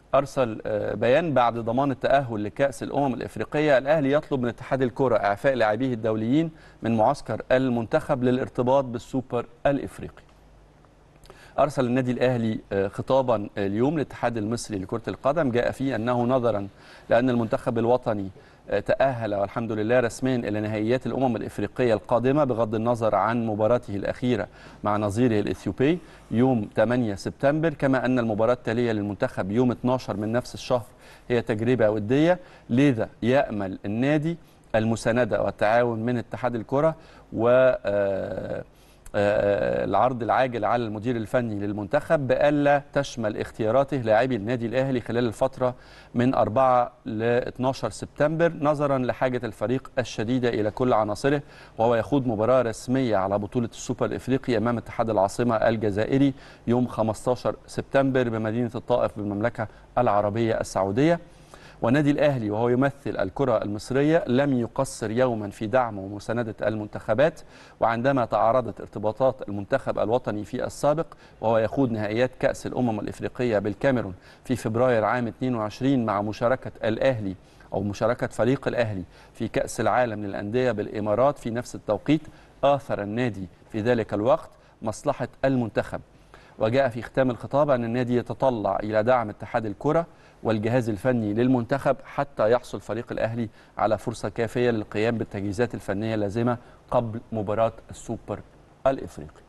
Speaker 1: ارسل آه، بيان بعد ضمان التاهل لكاس الامم الافريقيه الاهلي يطلب من اتحاد الكره اعفاء لاعبيه الدوليين من معسكر المنتخب للارتباط بالسوبر الافريقي ارسل النادي الاهلي آه، خطابا اليوم للاتحاد المصري لكره القدم جاء فيه انه نظرا لان المنتخب الوطني آه، تاهل والحمد لله رسميا الى نهائيات الامم الافريقيه القادمه بغض النظر عن مباراته الاخيره مع نظيره الاثيوبي يوم 8 سبتمبر كما ان المباراه التاليه للمنتخب يوم 12 من نفس الشهر هي تجربه وديه لذا يامل النادي المسانده والتعاون من اتحاد الكره و آه، آه، العرض العاجل على المدير الفني للمنتخب بألا تشمل اختياراته لاعبي النادي الأهلي خلال الفترة من 4 ل 12 سبتمبر نظرا لحاجة الفريق الشديدة إلى كل عناصره وهو يخوض مباراة رسمية على بطولة السوبر الإفريقي أمام اتحاد العاصمة الجزائري يوم 15 سبتمبر بمدينة الطائف بالمملكة العربية السعودية والنادي الاهلي وهو يمثل الكره المصريه لم يقصر يوما في دعم ومسانده المنتخبات وعندما تعارضت ارتباطات المنتخب الوطني في السابق وهو يخوض نهائيات كاس الامم الافريقيه بالكاميرون في فبراير عام 22 مع مشاركه الاهلي او مشاركه فريق الاهلي في كاس العالم للانديه بالامارات في نفس التوقيت اثر النادي في ذلك الوقت مصلحه المنتخب وجاء في ختام الخطاب أن النادي يتطلع إلى دعم اتحاد الكرة والجهاز الفني للمنتخب حتى يحصل فريق الأهلي على فرصة كافية للقيام بالتجهيزات الفنية اللازمة قبل مباراة السوبر الإفريقي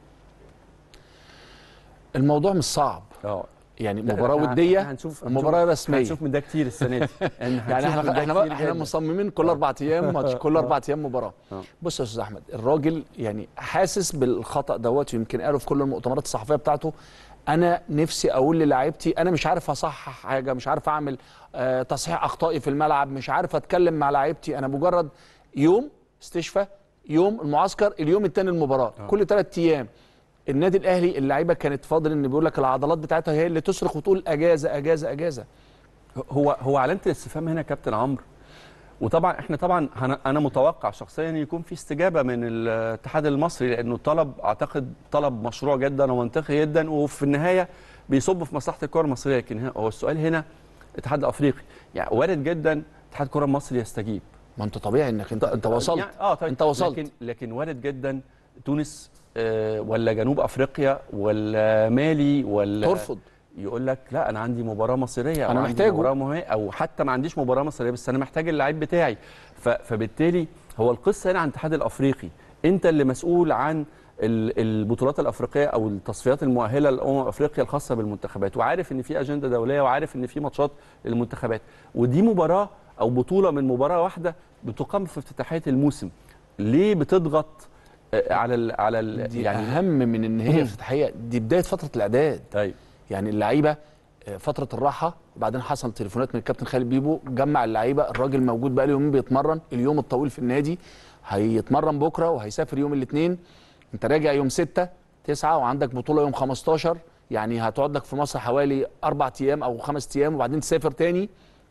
Speaker 2: الموضوع مش صعب
Speaker 1: اه
Speaker 2: يعني
Speaker 1: لا،
Speaker 2: مباراه
Speaker 1: إحنا
Speaker 2: وديه
Speaker 1: هنشوف
Speaker 2: ومباراه رسميه
Speaker 1: هنشوف من ده كتير السنة دي
Speaker 2: يعني احنا احنا احنا مصممين كل اربع ايام ماتش كل اربع ايام مباراه
Speaker 1: آه.
Speaker 2: بص يا استاذ احمد الراجل يعني حاسس بالخطا دوت يمكن قاله في كل المؤتمرات الصحفيه بتاعته انا نفسي اقول للاعيبتي انا مش عارف اصحح حاجه مش عارف اعمل آه تصحيح اخطائي في الملعب مش عارف اتكلم مع لعيبتي انا مجرد يوم استشفاء يوم المعسكر اليوم الثاني المباراه كل ثلاث ايام النادي الاهلي اللعيبه كانت فاضل ان بيقول لك العضلات بتاعتها هي اللي تصرخ وتقول اجازه اجازه اجازه
Speaker 1: هو هو علامه الاستفهام هنا يا كابتن عمرو وطبعا احنا طبعا هن- انا متوقع شخصيا يكون في استجابه من الاتحاد المصري لانه طلب اعتقد طلب مشروع جدا ومنطقي جدا وفي النهايه بيصب في مصلحه الكره المصريه لكن ه- هو السؤال هنا الاتحاد الافريقي يعني وارد جدا اتحاد الكره المصري يستجيب
Speaker 2: ما انت طبيعي انك انت انت وصلت
Speaker 1: يعني اه طيب
Speaker 2: انت وصلت
Speaker 1: لكن لكن وارد جدا تونس آه ولا جنوب افريقيا ولا مالي ولا
Speaker 2: ترفض
Speaker 1: يقول لك لا انا عندي مباراه مصيريه أو
Speaker 2: أنا
Speaker 1: عندي
Speaker 2: محتاجه.
Speaker 1: مباراه مهمه او حتى ما عنديش مباراه مصيريه بس انا محتاج اللعيب بتاعي ف- فبالتالي هو القصه هنا عن الاتحاد الافريقي انت اللي مسؤول عن ال- البطولات الافريقيه او التصفيات المؤهله لامم افريقيا الخاصه بالمنتخبات وعارف ان في اجنده دوليه وعارف ان في ماتشات للمنتخبات ودي مباراه او بطوله من مباراه واحده بتقام في افتتاحيه الموسم ليه بتضغط آه، على ال على ال
Speaker 2: دي
Speaker 1: يعني
Speaker 2: يعني اهم من ان هي افتتاحيه دي بدايه فتره الاعداد
Speaker 1: طيب
Speaker 2: يعني اللعيبه آه، فتره الراحه وبعدين حصل تليفونات من الكابتن خالد بيبو جمع اللعيبه الراجل موجود بقاله يومين بيتمرن اليوم الطويل في النادي هيتمرن بكره وهيسافر يوم الاثنين انت راجع يوم 6 9 وعندك بطوله يوم 15 يعني هتقعد لك في مصر حوالي اربع ايام او خمس ايام وبعدين تسافر تاني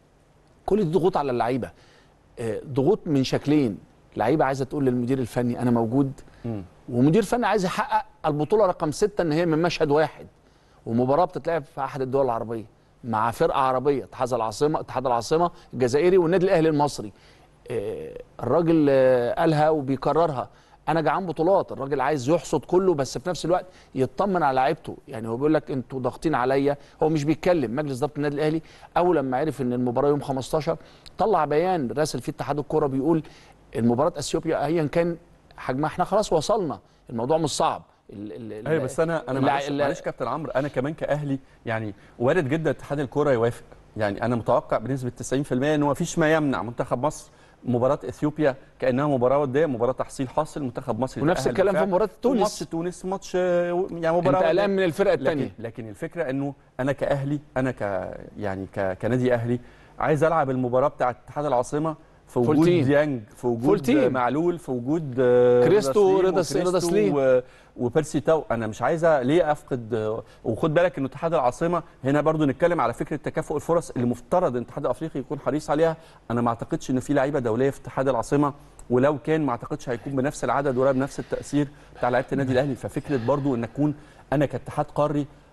Speaker 2: كل دي ضغوط على اللعيبه آه، ضغوط من شكلين لعيبه عايزه تقول للمدير الفني انا موجود
Speaker 1: مم.
Speaker 2: ومدير فني عايز يحقق البطوله رقم ستة ان هي من مشهد واحد ومباراه بتتلعب في احد الدول العربيه مع فرقه عربيه اتحاد العاصمه اتحاد العاصمه الجزائري والنادي الاهلي المصري آه، الراجل آه، قالها وبيكررها انا جعان بطولات الراجل عايز يحصد كله بس في نفس الوقت يطمن على لعيبته يعني هو بيقول لك انتوا ضاغطين عليا هو مش بيتكلم مجلس اداره النادي الاهلي اول لما عرف ان المباراه يوم 15 طلع بيان راسل فيه اتحاد الكوره بيقول المباراه اثيوبيا ايا كان حجمها احنا خلاص وصلنا الموضوع مش صعب ال- ال-
Speaker 1: ايوه بس انا انا
Speaker 2: الع-
Speaker 1: معلش,
Speaker 2: ال-
Speaker 1: معلش كابتن عمرو انا كمان كاهلي يعني وارد جدا اتحاد الكوره يوافق يعني انا متوقع بنسبه 90% ان ما فيش ما يمنع منتخب مصر مباراه اثيوبيا كانها مباراه وديه مباراه تحصيل حاصل منتخب مصر
Speaker 2: ونفس
Speaker 1: يتأهل
Speaker 2: الكلام في
Speaker 1: بالفعل.
Speaker 2: مباراه تونس
Speaker 1: وماتش تونس ماتش آه، يعني مباراه
Speaker 2: انت
Speaker 1: ودية.
Speaker 2: قلقان من الفرقه الثانيه
Speaker 1: لكن لكن الفكره انه انا كاهلي انا ك يعني ك كنادي اهلي عايز العب المباراه بتاعه اتحاد العاصمه في
Speaker 2: فول
Speaker 1: وجود
Speaker 2: تيم.
Speaker 1: ديانج في
Speaker 2: فول
Speaker 1: وجود
Speaker 2: تيم.
Speaker 1: معلول في وجود آه،
Speaker 2: كريستو،
Speaker 1: سليم
Speaker 2: رضا-
Speaker 1: وكريستو
Speaker 2: رضا سليم.
Speaker 1: و- وبيرسي تاو انا مش عايزه ليه افقد آه، وخد بالك ان اتحاد العاصمه هنا برضو نتكلم على فكره تكافؤ الفرص اللي مفترض ان الاتحاد الافريقي يكون حريص عليها انا ما اعتقدش ان في لعيبه دوليه في اتحاد العاصمه ولو كان ما اعتقدش هيكون بنفس العدد ولا بنفس التاثير بتاع لعيبه النادي الاهلي ففكره برضو ان اكون انا كاتحاد قاري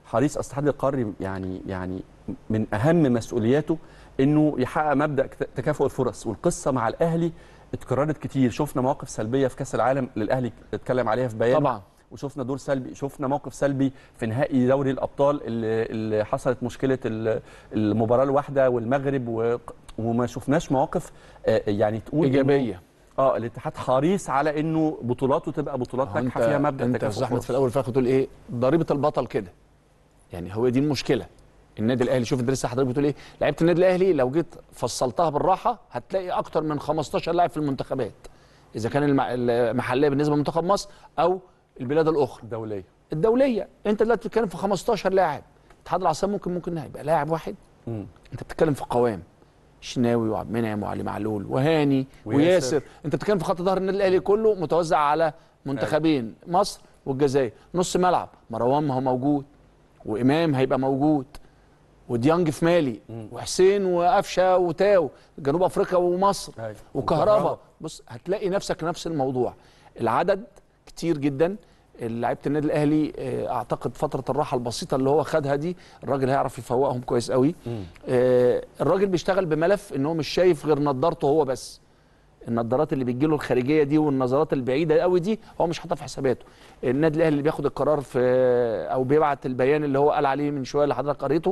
Speaker 1: حريص اصل الاتحاد القاري يعني يعني من اهم مسؤولياته انه يحقق مبدا كت- تكافؤ الفرص والقصه مع الاهلي اتكررت كتير شفنا مواقف سلبيه في كاس العالم للاهلي اتكلم عليها في بيان
Speaker 2: طبعا
Speaker 1: وشفنا دور سلبي شفنا موقف سلبي في نهائي دوري الابطال اللي, اللي حصلت مشكله ال- المباراه الواحده والمغرب و... وما شفناش مواقف آه، يعني تقول إنه-
Speaker 2: ايجابيه
Speaker 1: اه الاتحاد حريص على انه بطولاته تبقى بطولات
Speaker 2: هو
Speaker 1: ناجحه فيها مبدا
Speaker 2: انت يا
Speaker 1: تكافؤ
Speaker 2: استاذ احمد
Speaker 1: الفرص.
Speaker 2: في الاول في الاخر بتقول ايه ضريبه البطل كده يعني هو دي المشكله النادي الاهلي شوف انت لسه حضرتك بتقول ايه لعيبه النادي الاهلي لو جيت فصلتها بالراحه هتلاقي اكتر من 15 لاعب في المنتخبات اذا كان الم- المحليه بالنسبه لمنتخب مصر او البلاد الاخرى
Speaker 1: دوليه
Speaker 2: الدوليه انت دلوقتي بتتكلم في 15 لاعب اتحاد العاصمه ممكن ممكن يبقى لاعب واحد
Speaker 1: مم.
Speaker 2: انت بتتكلم في قوام شناوي وعبد المنعم وعلي معلول وهاني
Speaker 1: وياسر.
Speaker 2: وياسر انت بتتكلم في خط ظهر النادي الاهلي كله متوزع على منتخبين مصر والجزائر نص ملعب مروان ما هو موجود وامام هيبقى موجود وديانج في مالي وحسين وقفشه وتاو جنوب افريقيا ومصر
Speaker 1: أيوة.
Speaker 2: وكهربا
Speaker 1: وكهربا.
Speaker 2: بص هتلاقي نفسك نفس الموضوع العدد كتير جدا لعيبه النادي الاهلي آه، اعتقد فتره الراحه البسيطه اللي هو خدها دي الراجل هيعرف يفوقهم كويس قوي آه، الراجل بيشتغل بملف ان هو مش شايف غير نظارته هو بس النظارات اللي بتجيله الخارجيه دي والنظارات البعيده قوي دي هو مش حاططها في حساباته النادي الاهلي اللي بياخد القرار في او بيبعت البيان اللي هو قال عليه من شويه اللي حضرتك قريته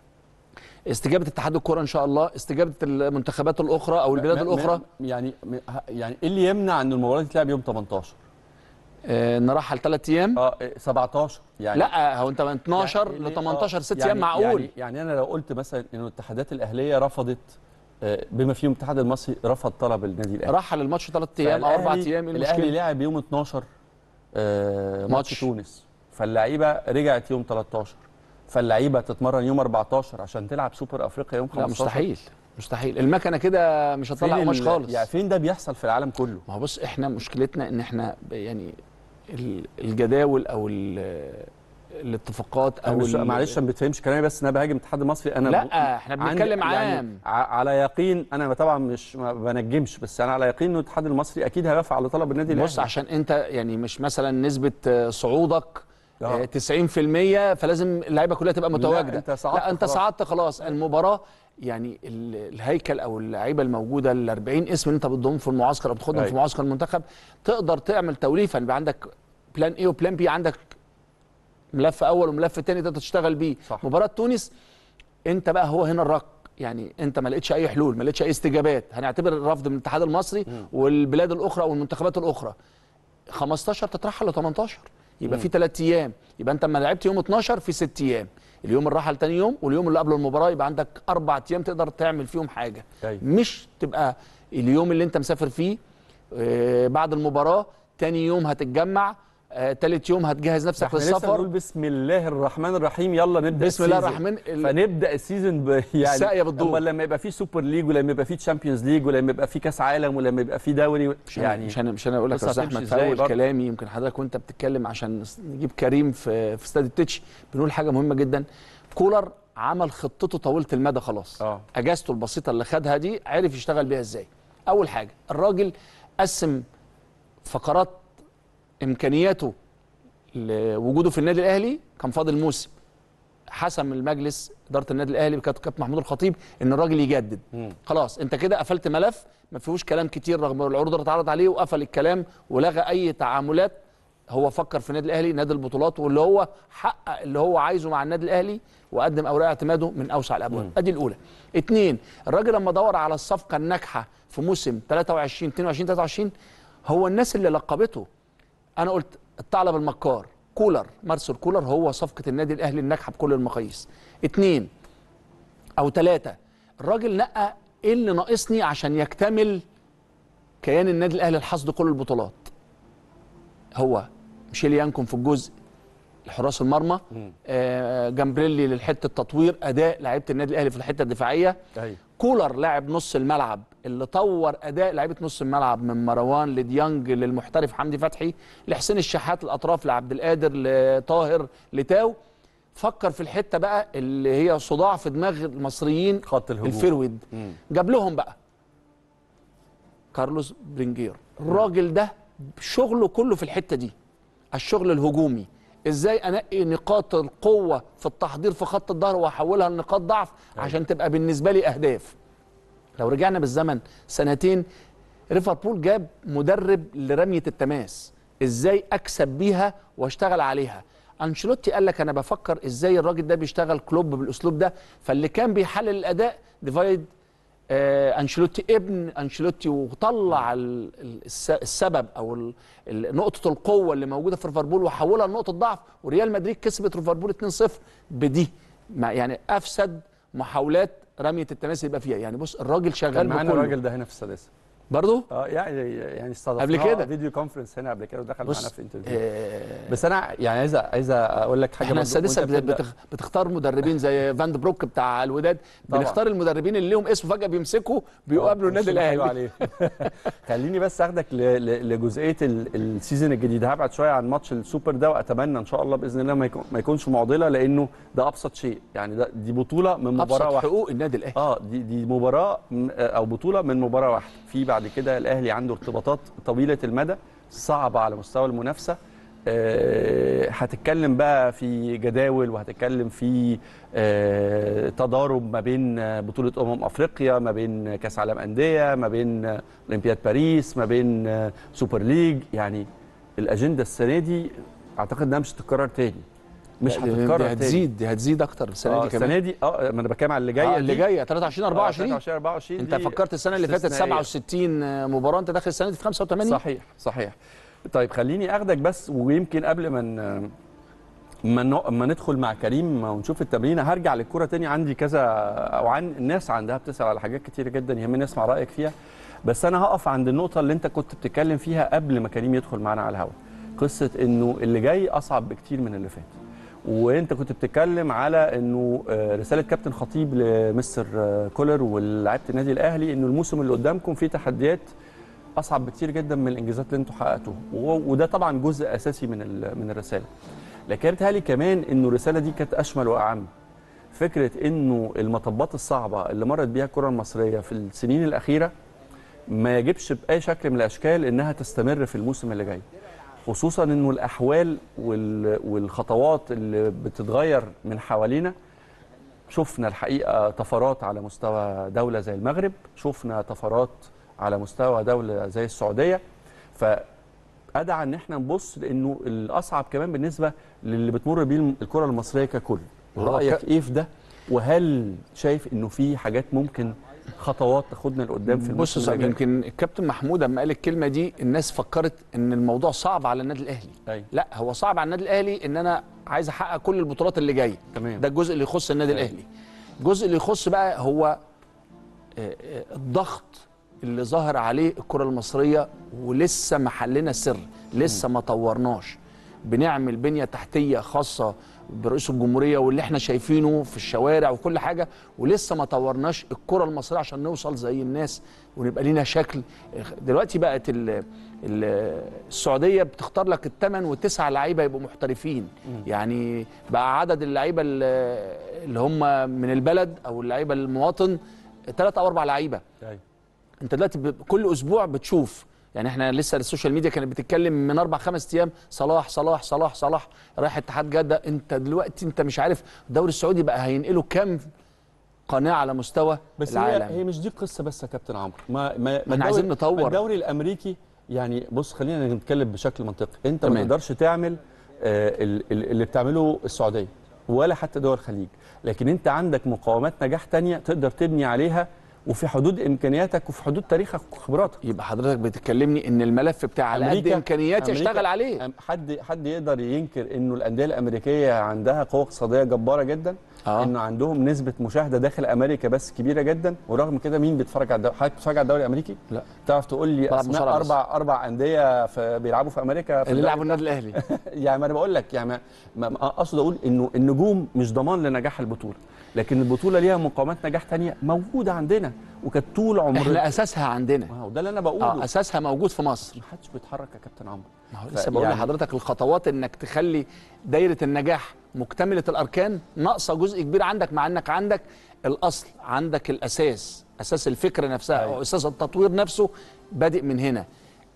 Speaker 2: استجابه اتحاد الكره ان شاء الله استجابه المنتخبات الاخرى او البلاد
Speaker 1: ما- ما-
Speaker 2: الاخرى
Speaker 1: يعني م- ه- يعني ايه اللي يمنع ان المباراه دي تلعب يوم 18
Speaker 2: آه، نرحل ثلاث ايام
Speaker 1: اه إيه، 17 يعني
Speaker 2: لا هو انت من 12
Speaker 1: يعني
Speaker 2: ل
Speaker 1: ليه-
Speaker 2: 18
Speaker 1: آه،
Speaker 2: ست
Speaker 1: يعني-
Speaker 2: ايام معقول
Speaker 1: يعني, يعني انا لو قلت مثلا انه الاتحادات الاهليه رفضت آه، بما فيهم الاتحاد المصري رفض طلب النادي الاهلي
Speaker 2: رحل الماتش ثلاث ايام او اربع
Speaker 1: فالأهلي-
Speaker 2: ايام ايه
Speaker 1: الاهلي
Speaker 2: المشكله
Speaker 1: لعب يوم 12 آه، ماتش
Speaker 2: ماتش.
Speaker 1: تونس فاللعيبه رجعت يوم 13 فاللعيبه تتمرن يوم 14 عشان تلعب سوبر افريقيا يوم 15
Speaker 2: لا مستحيل مستحيل المكنه كده مش هتطلع
Speaker 1: فين
Speaker 2: قماش
Speaker 1: ال-
Speaker 2: خالص
Speaker 1: يعني فين ده بيحصل في العالم كله
Speaker 2: ما هو بص احنا مشكلتنا ان احنا ب- يعني ال- الجداول او ال- الاتفاقات
Speaker 1: أنا
Speaker 2: او
Speaker 1: مش
Speaker 2: ال-
Speaker 1: معلش ما بتفهمش كلامي بس انا بهاجم الاتحاد المصري انا
Speaker 2: لا احنا
Speaker 1: عندي-
Speaker 2: بنتكلم
Speaker 1: يعني
Speaker 2: عام
Speaker 1: ع- على يقين انا طبعا مش ما بنجمش بس انا على يقين انه الاتحاد المصري اكيد هيوافق على طلب النادي الاهلي
Speaker 2: بص عشان انت يعني مش مثلا نسبه آه، صعودك
Speaker 1: آه.
Speaker 2: آه، 90% فلازم اللعيبه كلها تبقى متواجده
Speaker 1: أنت صعدت
Speaker 2: لا انت
Speaker 1: خلاص.
Speaker 2: صعدت خلاص المباراه يعني ال- الهيكل او اللعيبه الموجوده ال 40 اسم اللي انت بتضم في المعسكر او بتاخدهم في
Speaker 1: أيوة.
Speaker 2: معسكر المنتخب تقدر تعمل توليفه يبقى عندك بلان ايه وبلان بي عندك ملف اول وملف تاني تقدر تشتغل بيه
Speaker 1: صح.
Speaker 2: مباراه تونس انت بقى هو هنا الرك يعني انت ما لقيتش اي حلول ما لقيتش اي استجابات هنعتبر الرفض من الاتحاد المصري والبلاد الاخرى او المنتخبات الاخرى 15 تترحل ل 18 يبقى في ثلاث ايام يبقى انت لما لعبت يوم 12 في ست ايام اليوم الراحه لتاني يوم واليوم اللي قبل المباراه يبقى عندك اربع ايام تقدر تعمل فيهم حاجه
Speaker 1: أيوة.
Speaker 2: مش تبقى اليوم اللي انت مسافر فيه آه، بعد المباراه تاني يوم هتتجمع آه، تالت يوم هتجهز نفسك
Speaker 1: احنا لسه
Speaker 2: للسفر
Speaker 1: بنقول بسم الله الرحمن الرحيم يلا نبدا
Speaker 2: بسم الله
Speaker 1: السيزون.
Speaker 2: الرحمن ال-
Speaker 1: فنبدا السيزون ب يعني
Speaker 2: الساقية بالضوء.
Speaker 1: أمال لما يبقى في سوبر ليج ولما يبقى في تشامبيونز ليج ولما يبقى في كاس عالم ولما يبقى في دوري
Speaker 2: مش
Speaker 1: يعني
Speaker 2: يعني مش انا مش انا اقول لك يا
Speaker 1: بص
Speaker 2: استاذ
Speaker 1: هتمشي
Speaker 2: احمد في
Speaker 1: إزاي
Speaker 2: اول
Speaker 1: برضه.
Speaker 2: كلامي يمكن حضرتك وانت بتتكلم عشان نجيب كريم في في استاد التتش بنقول حاجه مهمه جدا كولر عمل خطته طويله المدى خلاص
Speaker 1: اه
Speaker 2: اجازته البسيطه اللي خدها دي عرف يشتغل بيها ازاي اول حاجه الراجل قسم فقرات امكانياته لوجوده في النادي الاهلي كان فاضل موسم حسم المجلس اداره النادي الاهلي بكابتن كابتن محمود الخطيب ان الراجل يجدد
Speaker 1: مم.
Speaker 2: خلاص انت كده قفلت ملف ما فيهوش كلام كتير رغم العروض اللي اتعرض عليه وقفل الكلام ولغى اي تعاملات هو فكر في النادي الاهلي نادي البطولات واللي هو حقق اللي هو عايزه مع النادي الاهلي وقدم اوراق اعتماده من اوسع الابواب ادي الاولى اتنين الراجل لما دور على الصفقه الناجحه في موسم 23 22 23 هو الناس اللي لقبته انا قلت الثعلب المكار كولر مارسيل كولر هو صفقه النادي الاهلي الناجحه بكل المقاييس اتنين او ثلاثه الراجل نقى ايه اللي ناقصني عشان يكتمل كيان النادي الاهلي الحصد كل البطولات هو ميشيل يانكون في الجزء حراس المرمى آه جامبريلي للحته التطوير اداء لعيبه النادي الاهلي في الحته الدفاعيه
Speaker 1: ايوه
Speaker 2: كولر لاعب نص الملعب اللي طور اداء لعيبه نص الملعب من مروان لديانج للمحترف حمدي فتحي لحسين الشحات الاطراف لعبد القادر لطاهر لتاو فكر في الحته بقى اللي هي صداع في دماغ المصريين
Speaker 1: خط الهجوم
Speaker 2: الفيرود
Speaker 1: مم.
Speaker 2: جاب لهم بقى كارلوس برينجير الراجل ده شغله كله في الحته دي الشغل الهجومي ازاي انقي نقاط القوه في التحضير في خط الظهر واحولها لنقاط ضعف عشان تبقى بالنسبه لي اهداف لو رجعنا بالزمن سنتين ليفربول جاب مدرب لرميه التماس ازاي اكسب بيها واشتغل عليها انشيلوتي قال لك انا بفكر ازاي الراجل ده بيشتغل كلوب بالاسلوب ده فاللي كان بيحلل الاداء ديفايد آه انشيلوتي ابن انشيلوتي وطلع ال- ال- الس- السبب او ال- ال- نقطه القوه اللي موجوده في ليفربول وحولها لنقطه ضعف وريال مدريد كسبت ليفربول 2-0 بدي ما- يعني افسد محاولات رميه التماس اللي يبقى فيها يعني بص الراجل
Speaker 1: كان
Speaker 2: شغال
Speaker 1: معانا
Speaker 2: بكله
Speaker 1: الراجل ده هنا في السادسه
Speaker 2: برضه
Speaker 1: اه يعني يعني استضفناه
Speaker 2: قبل كده؟
Speaker 1: فيديو كونفرنس هنا قبل كده ودخل
Speaker 2: بص
Speaker 1: معانا في انترفيو
Speaker 2: آه
Speaker 1: بس انا يعني عايز عايز اقول لك حاجه
Speaker 2: احنا
Speaker 1: برضو
Speaker 2: السادسه
Speaker 1: وأنت
Speaker 2: بت-
Speaker 1: بتبدأ.
Speaker 2: بتخ- بتختار مدربين زي فاند بروك بتاع الوداد
Speaker 1: طبعا.
Speaker 2: بنختار المدربين اللي لهم اسم فجاه بيمسكوا بيقابلوا النادي
Speaker 1: وشنا حلو
Speaker 2: الاهلي
Speaker 1: عليه خليني بس اخدك ل- ل- لجزئيه ال- السيزون الجديد هبعد شويه عن ماتش السوبر ده واتمنى ان شاء الله باذن الله ما يكون- ما يكونش معضله لانه ده ابسط شيء يعني ده دي بطوله من
Speaker 2: ابسط
Speaker 1: مباراه واحده
Speaker 2: حقوق النادي الاهلي
Speaker 1: اه دي دي مباراه م- او بطوله من مباراه واحده في بعد كده الاهلي عنده ارتباطات طويله المدى صعبه على مستوى المنافسه آه، هتتكلم بقى في جداول وهتتكلم في آه، تضارب ما بين آه، بطوله امم افريقيا ما بين كاس عالم انديه ما بين آه، اولمبياد باريس ما بين آه، سوبر ليج يعني الاجنده السنه دي اعتقد انها مش هتتكرر تاني مش
Speaker 2: لا، دي-
Speaker 1: هتتكرر
Speaker 2: دي
Speaker 1: تاني
Speaker 2: هتزيد دي هتزيد اكتر السنه
Speaker 1: آه،
Speaker 2: دي كمان
Speaker 1: السنه دي اه ما انا بتكلم على اللي جايه
Speaker 2: آه اللي
Speaker 1: دي.
Speaker 2: جايه 23 24
Speaker 1: 23 24
Speaker 2: انت
Speaker 1: دي
Speaker 2: فكرت السنه اللي فاتت
Speaker 1: استثنائية.
Speaker 2: 67 مباراه انت داخل السنه دي في 85
Speaker 1: صحيح صحيح طيب خليني اخدك بس ويمكن قبل ما ن- ما ن- ما ندخل مع كريم ونشوف التمرين هرجع للكره تاني عندي كذا او عن الناس عندها بتسال على حاجات كتير جدا يهمني اسمع رايك فيها بس انا هقف عند النقطه اللي انت كنت بتتكلم فيها قبل ما كريم يدخل معانا على الهواء قصه انه اللي جاي اصعب بكتير من اللي فات وانت كنت بتتكلم على انه آه، رساله كابتن خطيب لمستر آه، كولر ولاعيبه النادي الاهلي انه الموسم اللي قدامكم فيه تحديات اصعب بكتير جدا من الانجازات اللي انتم حققتوها و- وده طبعا جزء اساسي من ال- من الرساله لكن بيتهيألي كمان انه الرساله دي كانت اشمل واعم فكره انه المطبات الصعبه اللي مرت بيها الكره المصريه في السنين الاخيره ما يجبش باي شكل من الاشكال انها تستمر في الموسم اللي جاي خصوصا انه الاحوال وال- والخطوات اللي بتتغير من حوالينا شفنا الحقيقه طفرات على مستوى دوله زي المغرب شفنا طفرات على مستوى دوله زي السعوديه فادعى ان احنا نبص لانه الاصعب كمان بالنسبه للي بتمر بيه الكره المصريه ككل
Speaker 2: هو
Speaker 1: رايك
Speaker 2: ك-
Speaker 1: ايه في ده وهل شايف انه في حاجات ممكن خطوات تاخدنا لقدام في
Speaker 2: بص
Speaker 1: الموسم
Speaker 2: يا صاحبي،
Speaker 1: اللي جاي؟
Speaker 2: يمكن الكابتن محمود لما قال الكلمه دي الناس فكرت ان الموضوع صعب على النادي الاهلي
Speaker 1: أيوة.
Speaker 2: لا هو صعب على النادي الاهلي ان انا عايز احقق كل البطولات اللي جايه
Speaker 1: تمام
Speaker 2: ده الجزء اللي يخص النادي
Speaker 1: أيوة.
Speaker 2: الاهلي الجزء اللي يخص بقى هو آه، آه، الضغط اللي ظهر عليه الكره المصريه ولسه محلنا سر لسه ما طورناش بنعمل بنيه تحتيه خاصه برئيس الجمهوريه واللي احنا شايفينه في الشوارع وكل حاجه ولسه ما طورناش الكره المصريه عشان نوصل زي الناس ونبقى لينا شكل دلوقتي بقت ال ال السعوديه بتختار لك الثمان والتسع لعيبه يبقوا محترفين يعني بقى عدد اللعيبه ال- اللي هم من البلد او اللعيبه المواطن ثلاثة او اربع لعيبه
Speaker 1: أيوة.
Speaker 2: انت دلوقتي ب- كل اسبوع بتشوف يعني احنا لسه السوشيال ميديا كانت بتتكلم من اربع خمس ايام صلاح صلاح صلاح صلاح رايح اتحاد جده انت دلوقتي انت مش عارف الدوري السعودي بقى هينقله كام قناه على مستوى
Speaker 1: بس
Speaker 2: العالم
Speaker 1: هي هي مش دي القصه بس يا كابتن عمرو ما ما ما
Speaker 2: احنا عايزين
Speaker 1: الدوري-
Speaker 2: نطور.
Speaker 1: ما الدوري الامريكي يعني بص خلينا نتكلم بشكل منطقي انت ما
Speaker 2: تمام.
Speaker 1: تقدرش تعمل آه، ال- ال- اللي بتعمله السعوديه ولا حتى دول الخليج لكن انت عندك مقومات نجاح تانية تقدر تبني عليها وفي حدود امكانياتك وفي حدود تاريخك وخبراتك
Speaker 2: يبقى حضرتك بتكلمني ان الملف بتاع على قد
Speaker 1: أمريكا-
Speaker 2: امكانياتي
Speaker 1: أمريكا-
Speaker 2: اشتغل عليه
Speaker 1: أم- حد حد يقدر ينكر انه الانديه الامريكيه عندها قوه اقتصاديه جباره جدا
Speaker 2: آه.
Speaker 1: انه عندهم نسبه مشاهده داخل امريكا بس كبيره جدا ورغم كده مين بيتفرج على الدوري حضرتك بتتفرج على الدوري الامريكي
Speaker 2: لا
Speaker 1: تعرف تقول لي
Speaker 2: بلعب
Speaker 1: اسماء
Speaker 2: مصارعة بس.
Speaker 1: اربع اربع انديه في بيلعبوا في امريكا في
Speaker 2: اللي
Speaker 1: الدوري
Speaker 2: لعبوا النادي الاهلي
Speaker 1: يعني ما انا بقول لك يعني ما- ما ما اقصد اقول انه النجوم مش ضمان لنجاح البطوله لكن البطوله ليها مقومات نجاح تانية موجوده عندنا وكانت طول عمرنا
Speaker 2: احنا اساسها عندنا
Speaker 1: ما هو ده اللي انا بقوله
Speaker 2: اه اساسها موجود في مصر
Speaker 1: ما حدش بيتحرك يا كابتن عمرو
Speaker 2: ما هو
Speaker 1: ف-
Speaker 2: لسه بقول
Speaker 1: يعني-
Speaker 2: لحضرتك الخطوات انك تخلي دايره النجاح مكتمله الاركان ناقصه جزء كبير عندك مع انك عندك الاصل عندك الاساس اساس الفكره نفسها
Speaker 1: أيوة.
Speaker 2: او اساس التطوير نفسه بادئ من هنا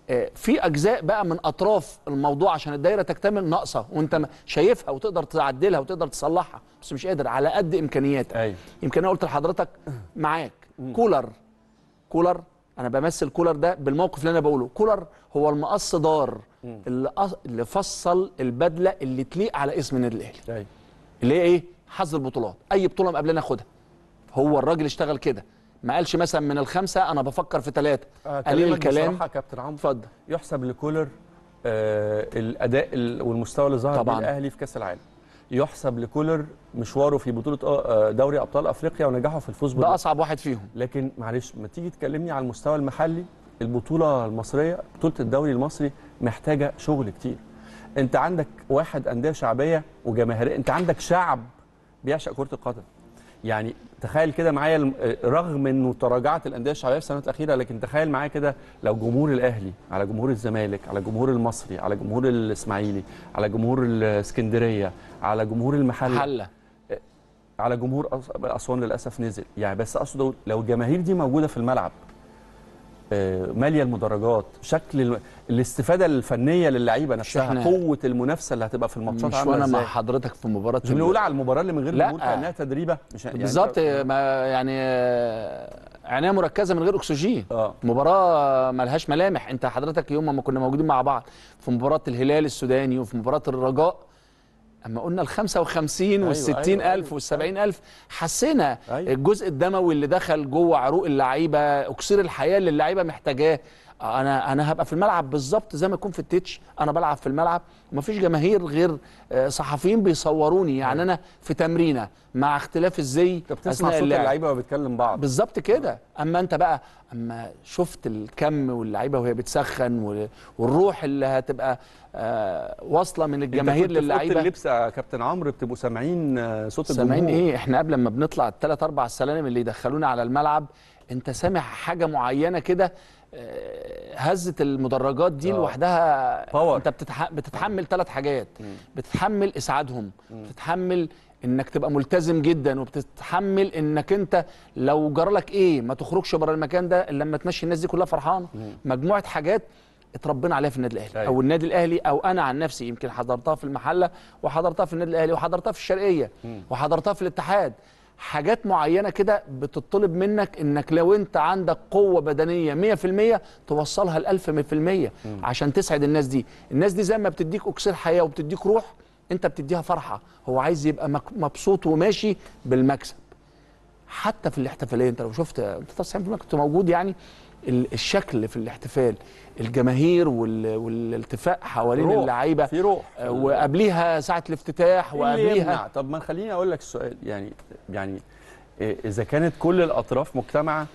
Speaker 2: آه، في اجزاء بقى من اطراف الموضوع عشان الدايره تكتمل ناقصه وانت م- شايفها وتقدر تعدلها وتقدر تصلحها بس مش قادر على قد امكانياتك
Speaker 1: ايوه
Speaker 2: يمكن انا قلت لحضرتك معاك كولر كولر انا بمثل كولر ده بالموقف اللي انا بقوله كولر هو المقص دار اللي أص- اللي فصل البدله اللي تليق على اسم النادي الاهلي
Speaker 1: ايوه
Speaker 2: اللي هي ايه حظ البطولات اي بطوله مقابلنا ناخدها هو الراجل اشتغل كده ما قالش مثلا من الخمسه انا بفكر في ثلاثه قليل الكلام
Speaker 1: بصراحه كابتن عمرو
Speaker 2: اتفضل
Speaker 1: يحسب لكولر آه الاداء ال- والمستوى اللي ظهر بيه
Speaker 2: طبعاً.
Speaker 1: الاهلي في كاس العالم يحسب لكولر مشواره في بطوله آه، دوري ابطال افريقيا ونجاحه في الفوز
Speaker 2: ده
Speaker 1: بالبطوله
Speaker 2: اصعب واحد فيهم
Speaker 1: لكن معلش ما تيجي تكلمني على المستوى المحلي البطوله المصريه بطوله الدوري المصري محتاجه شغل كتير انت عندك واحد انديه شعبيه وجماهيريه انت عندك شعب بيعشق كره القدم يعني تخيل كده معايا الم- رغم انه تراجعت الانديه الشعبيه في السنوات الاخيره لكن تخيل معايا كده لو جمهور الاهلي على جمهور الزمالك على جمهور المصري على جمهور الاسماعيلي على جمهور الاسكندريه على جمهور المحله
Speaker 2: حله
Speaker 1: على جمهور أس- اسوان للاسف نزل يعني بس اقصد أقول لو الجماهير دي موجوده في الملعب آه، ماليه المدرجات شكل ال- الاستفاده الفنيه للعيبه نفسها
Speaker 2: إحنا-
Speaker 1: قوه المنافسه اللي هتبقى في الماتشات
Speaker 2: مش
Speaker 1: عامله
Speaker 2: وانا مع
Speaker 1: ازاي
Speaker 2: حضرتك في مباراه
Speaker 1: مش بنقول على المباراه اللي من غير
Speaker 2: لا.
Speaker 1: جمهور كانها تدريبه مش يعني
Speaker 2: بالظبط
Speaker 1: أنت-
Speaker 2: ما يعني آه، عنايه مركزه من غير اكسجين
Speaker 1: اه
Speaker 2: مباراه ملهاش ملامح انت حضرتك يوم ما كنا موجودين مع بعض في مباراه الهلال السوداني وفي مباراه الرجاء اما قلنا ال 55 وال 60
Speaker 1: أيوة،
Speaker 2: الف وال 70 الف حسينا
Speaker 1: أيوة.
Speaker 2: الجزء الدموي اللي دخل جوه عروق اللعيبه اكسير الحياه اللي اللعيبه محتاجاه انا انا هبقى في الملعب بالظبط زي ما اكون في التتش انا بلعب في الملعب ومفيش جماهير غير آه، صحفيين بيصوروني يعني انا في تمرينه مع اختلاف الزي
Speaker 1: انت بتسمع
Speaker 2: أثناء
Speaker 1: صوت
Speaker 2: اللعب.
Speaker 1: اللعيبه وهي بتكلم بعض
Speaker 2: بالظبط كده اما انت بقى اما شفت الكم واللعيبه وهي بتسخن وال- والروح اللي هتبقى آه واصله من الجماهير
Speaker 1: انت كنت في أوضة
Speaker 2: للعيبه
Speaker 1: اللبس يا كابتن عمرو بتبقوا سامعين آه، صوت
Speaker 2: سامعين
Speaker 1: الجمهور
Speaker 2: ايه احنا قبل ما بنطلع الثلاث اربع سلالم اللي يدخلونا على الملعب انت سامع حاجه معينه كده آه، هزه المدرجات دي
Speaker 1: آه.
Speaker 2: لوحدها
Speaker 1: باور.
Speaker 2: انت بتتح... بتتحمل ثلاث حاجات بتتحمل اسعادهم بتتحمل انك تبقى ملتزم جدا وبتتحمل انك انت لو جرالك ايه ما تخرجش بره المكان ده الا لما تمشي الناس دي كلها فرحانه مجموعه حاجات اتربينا عليها في النادي الاهلي
Speaker 1: أيوة.
Speaker 2: او النادي الاهلي او انا عن نفسي يمكن حضرتها في المحله وحضرتها في النادي الاهلي وحضرتها في الشرقيه وحضرتها في الاتحاد حاجات معينه كده بتطلب منك انك لو انت عندك قوه بدنيه 100% توصلها ل 1000% عشان تسعد الناس دي الناس دي زي ما بتديك اكسير حياه وبتديك روح انت بتديها فرحه هو عايز يبقى مك- مبسوط وماشي بالمكسب حتى في الاحتفاليه انت لو شفت انت 90% كنت موجود يعني ال- الشكل في الاحتفال الجماهير وال- والالتفاء حوالين
Speaker 1: روح.
Speaker 2: اللعيبه
Speaker 1: في روح
Speaker 2: آه، وقبليها ساعه الافتتاح
Speaker 1: إيه اللي
Speaker 2: وقبليها
Speaker 1: يمنع؟ طب ما خليني اقول لك السؤال يعني يعني إيه اذا كانت كل الاطراف مجتمعه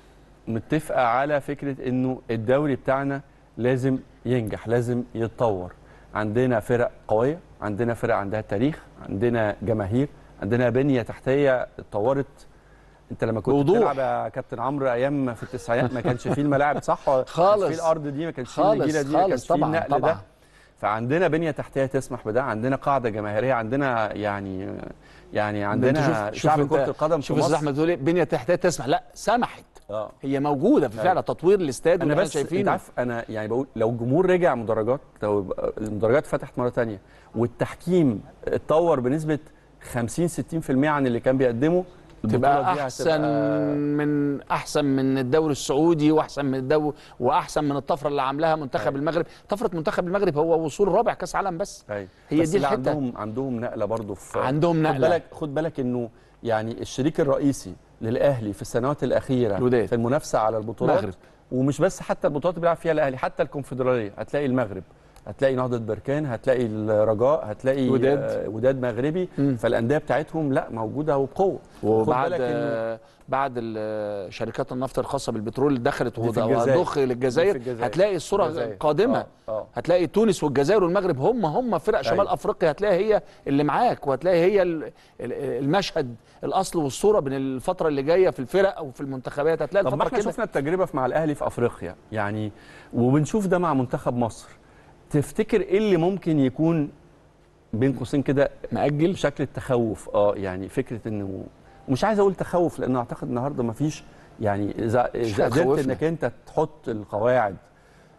Speaker 1: متفقه على فكره انه الدوري بتاعنا لازم ينجح لازم يتطور عندنا فرق قويه عندنا فرق عندها تاريخ عندنا جماهير عندنا بنيه تحتيه اتطورت انت لما كنت
Speaker 2: بوضوح.
Speaker 1: بتلعب يا كابتن عمرو ايام في التسعينات ما كانش فيه الملاعب صح ولا
Speaker 2: خالص.
Speaker 1: كانش فيه الارض دي ما كانش فيه
Speaker 2: خالص،
Speaker 1: النجيله دي ما
Speaker 2: خالص،
Speaker 1: كانش فيه
Speaker 2: طبعاً،
Speaker 1: النقل
Speaker 2: طبعاً.
Speaker 1: ده فعندنا بنيه تحتيه تسمح بده عندنا قاعده جماهيريه عندنا يعني يعني عندنا
Speaker 2: شوف-
Speaker 1: شعب
Speaker 2: شوف
Speaker 1: كره
Speaker 2: انت-
Speaker 1: القدم في
Speaker 2: شوف استاذ
Speaker 1: مصر
Speaker 2: احمد بتقول ايه بنيه تحتيه تسمح لا سمحت
Speaker 1: اه
Speaker 2: هي موجوده في فعلا
Speaker 1: أيوة.
Speaker 2: تطوير الاستاد
Speaker 1: انا
Speaker 2: واللي
Speaker 1: بس انت
Speaker 2: شايفينه
Speaker 1: عارف انا يعني بقول لو الجمهور رجع مدرجات لو يبقى المدرجات فتحت مره تانية والتحكيم اتطور بنسبه 50 60% عن اللي كان بيقدمه البطولة
Speaker 2: تبقى
Speaker 1: دي
Speaker 2: احسن
Speaker 1: هتبقى-
Speaker 2: من احسن من الدوري السعودي واحسن من الدوري واحسن من الطفره اللي عاملاها منتخب
Speaker 1: أيوة.
Speaker 2: المغرب طفره منتخب المغرب هو وصول رابع كاس عالم بس
Speaker 1: أيوة.
Speaker 2: هي
Speaker 1: بس
Speaker 2: دي
Speaker 1: لا
Speaker 2: الحتة.
Speaker 1: عندهم عندهم نقله برضه في
Speaker 2: عندهم
Speaker 1: خد
Speaker 2: نقله
Speaker 1: بالك خد بالك انه يعني الشريك الرئيسي للاهلي في السنوات الاخيره
Speaker 2: الوداد.
Speaker 1: في المنافسه على البطولات
Speaker 2: المغرب.
Speaker 1: ومش بس حتى البطولات اللي بيلعب فيها الاهلي حتى الكونفدراليه هتلاقي المغرب هتلاقي نهضه بركان هتلاقي الرجاء هتلاقي
Speaker 2: وداد.
Speaker 1: آه، وداد مغربي
Speaker 2: مم.
Speaker 1: فالانديه بتاعتهم لا موجوده وبقوه خد
Speaker 2: وبعد
Speaker 1: بالك إنه
Speaker 2: آه، بعد ال- شركات النفط الخاصه بالبترول اللي دخلت
Speaker 1: دي في
Speaker 2: وض-
Speaker 1: الجزائر.
Speaker 2: وهتضخ
Speaker 1: دي
Speaker 2: للجزائر
Speaker 1: في الجزائر.
Speaker 2: هتلاقي الصوره
Speaker 1: الجزائر.
Speaker 2: قادمه
Speaker 1: آه. آه.
Speaker 2: هتلاقي تونس والجزائر والمغرب هم هم فرق شمال
Speaker 1: أيوة.
Speaker 2: افريقيا هتلاقي هي اللي معاك وهتلاقي هي ال- ال- المشهد الاصل والصوره بين الفتره اللي جايه في الفرق او في المنتخبات هتلاقي
Speaker 1: طب ما
Speaker 2: الفتره
Speaker 1: احنا
Speaker 2: كده
Speaker 1: شفنا التجربه في مع الاهلي في افريقيا يعني وبنشوف ده مع منتخب مصر تفتكر ايه اللي ممكن يكون بين قوسين كده
Speaker 2: مأجل
Speaker 1: بشكل التخوف اه يعني فكره انه ومش عايز اقول تخوف لان اعتقد النهارده ما فيش يعني اذا اذا قدرت
Speaker 2: هيخوفنا.
Speaker 1: انك انت تحط القواعد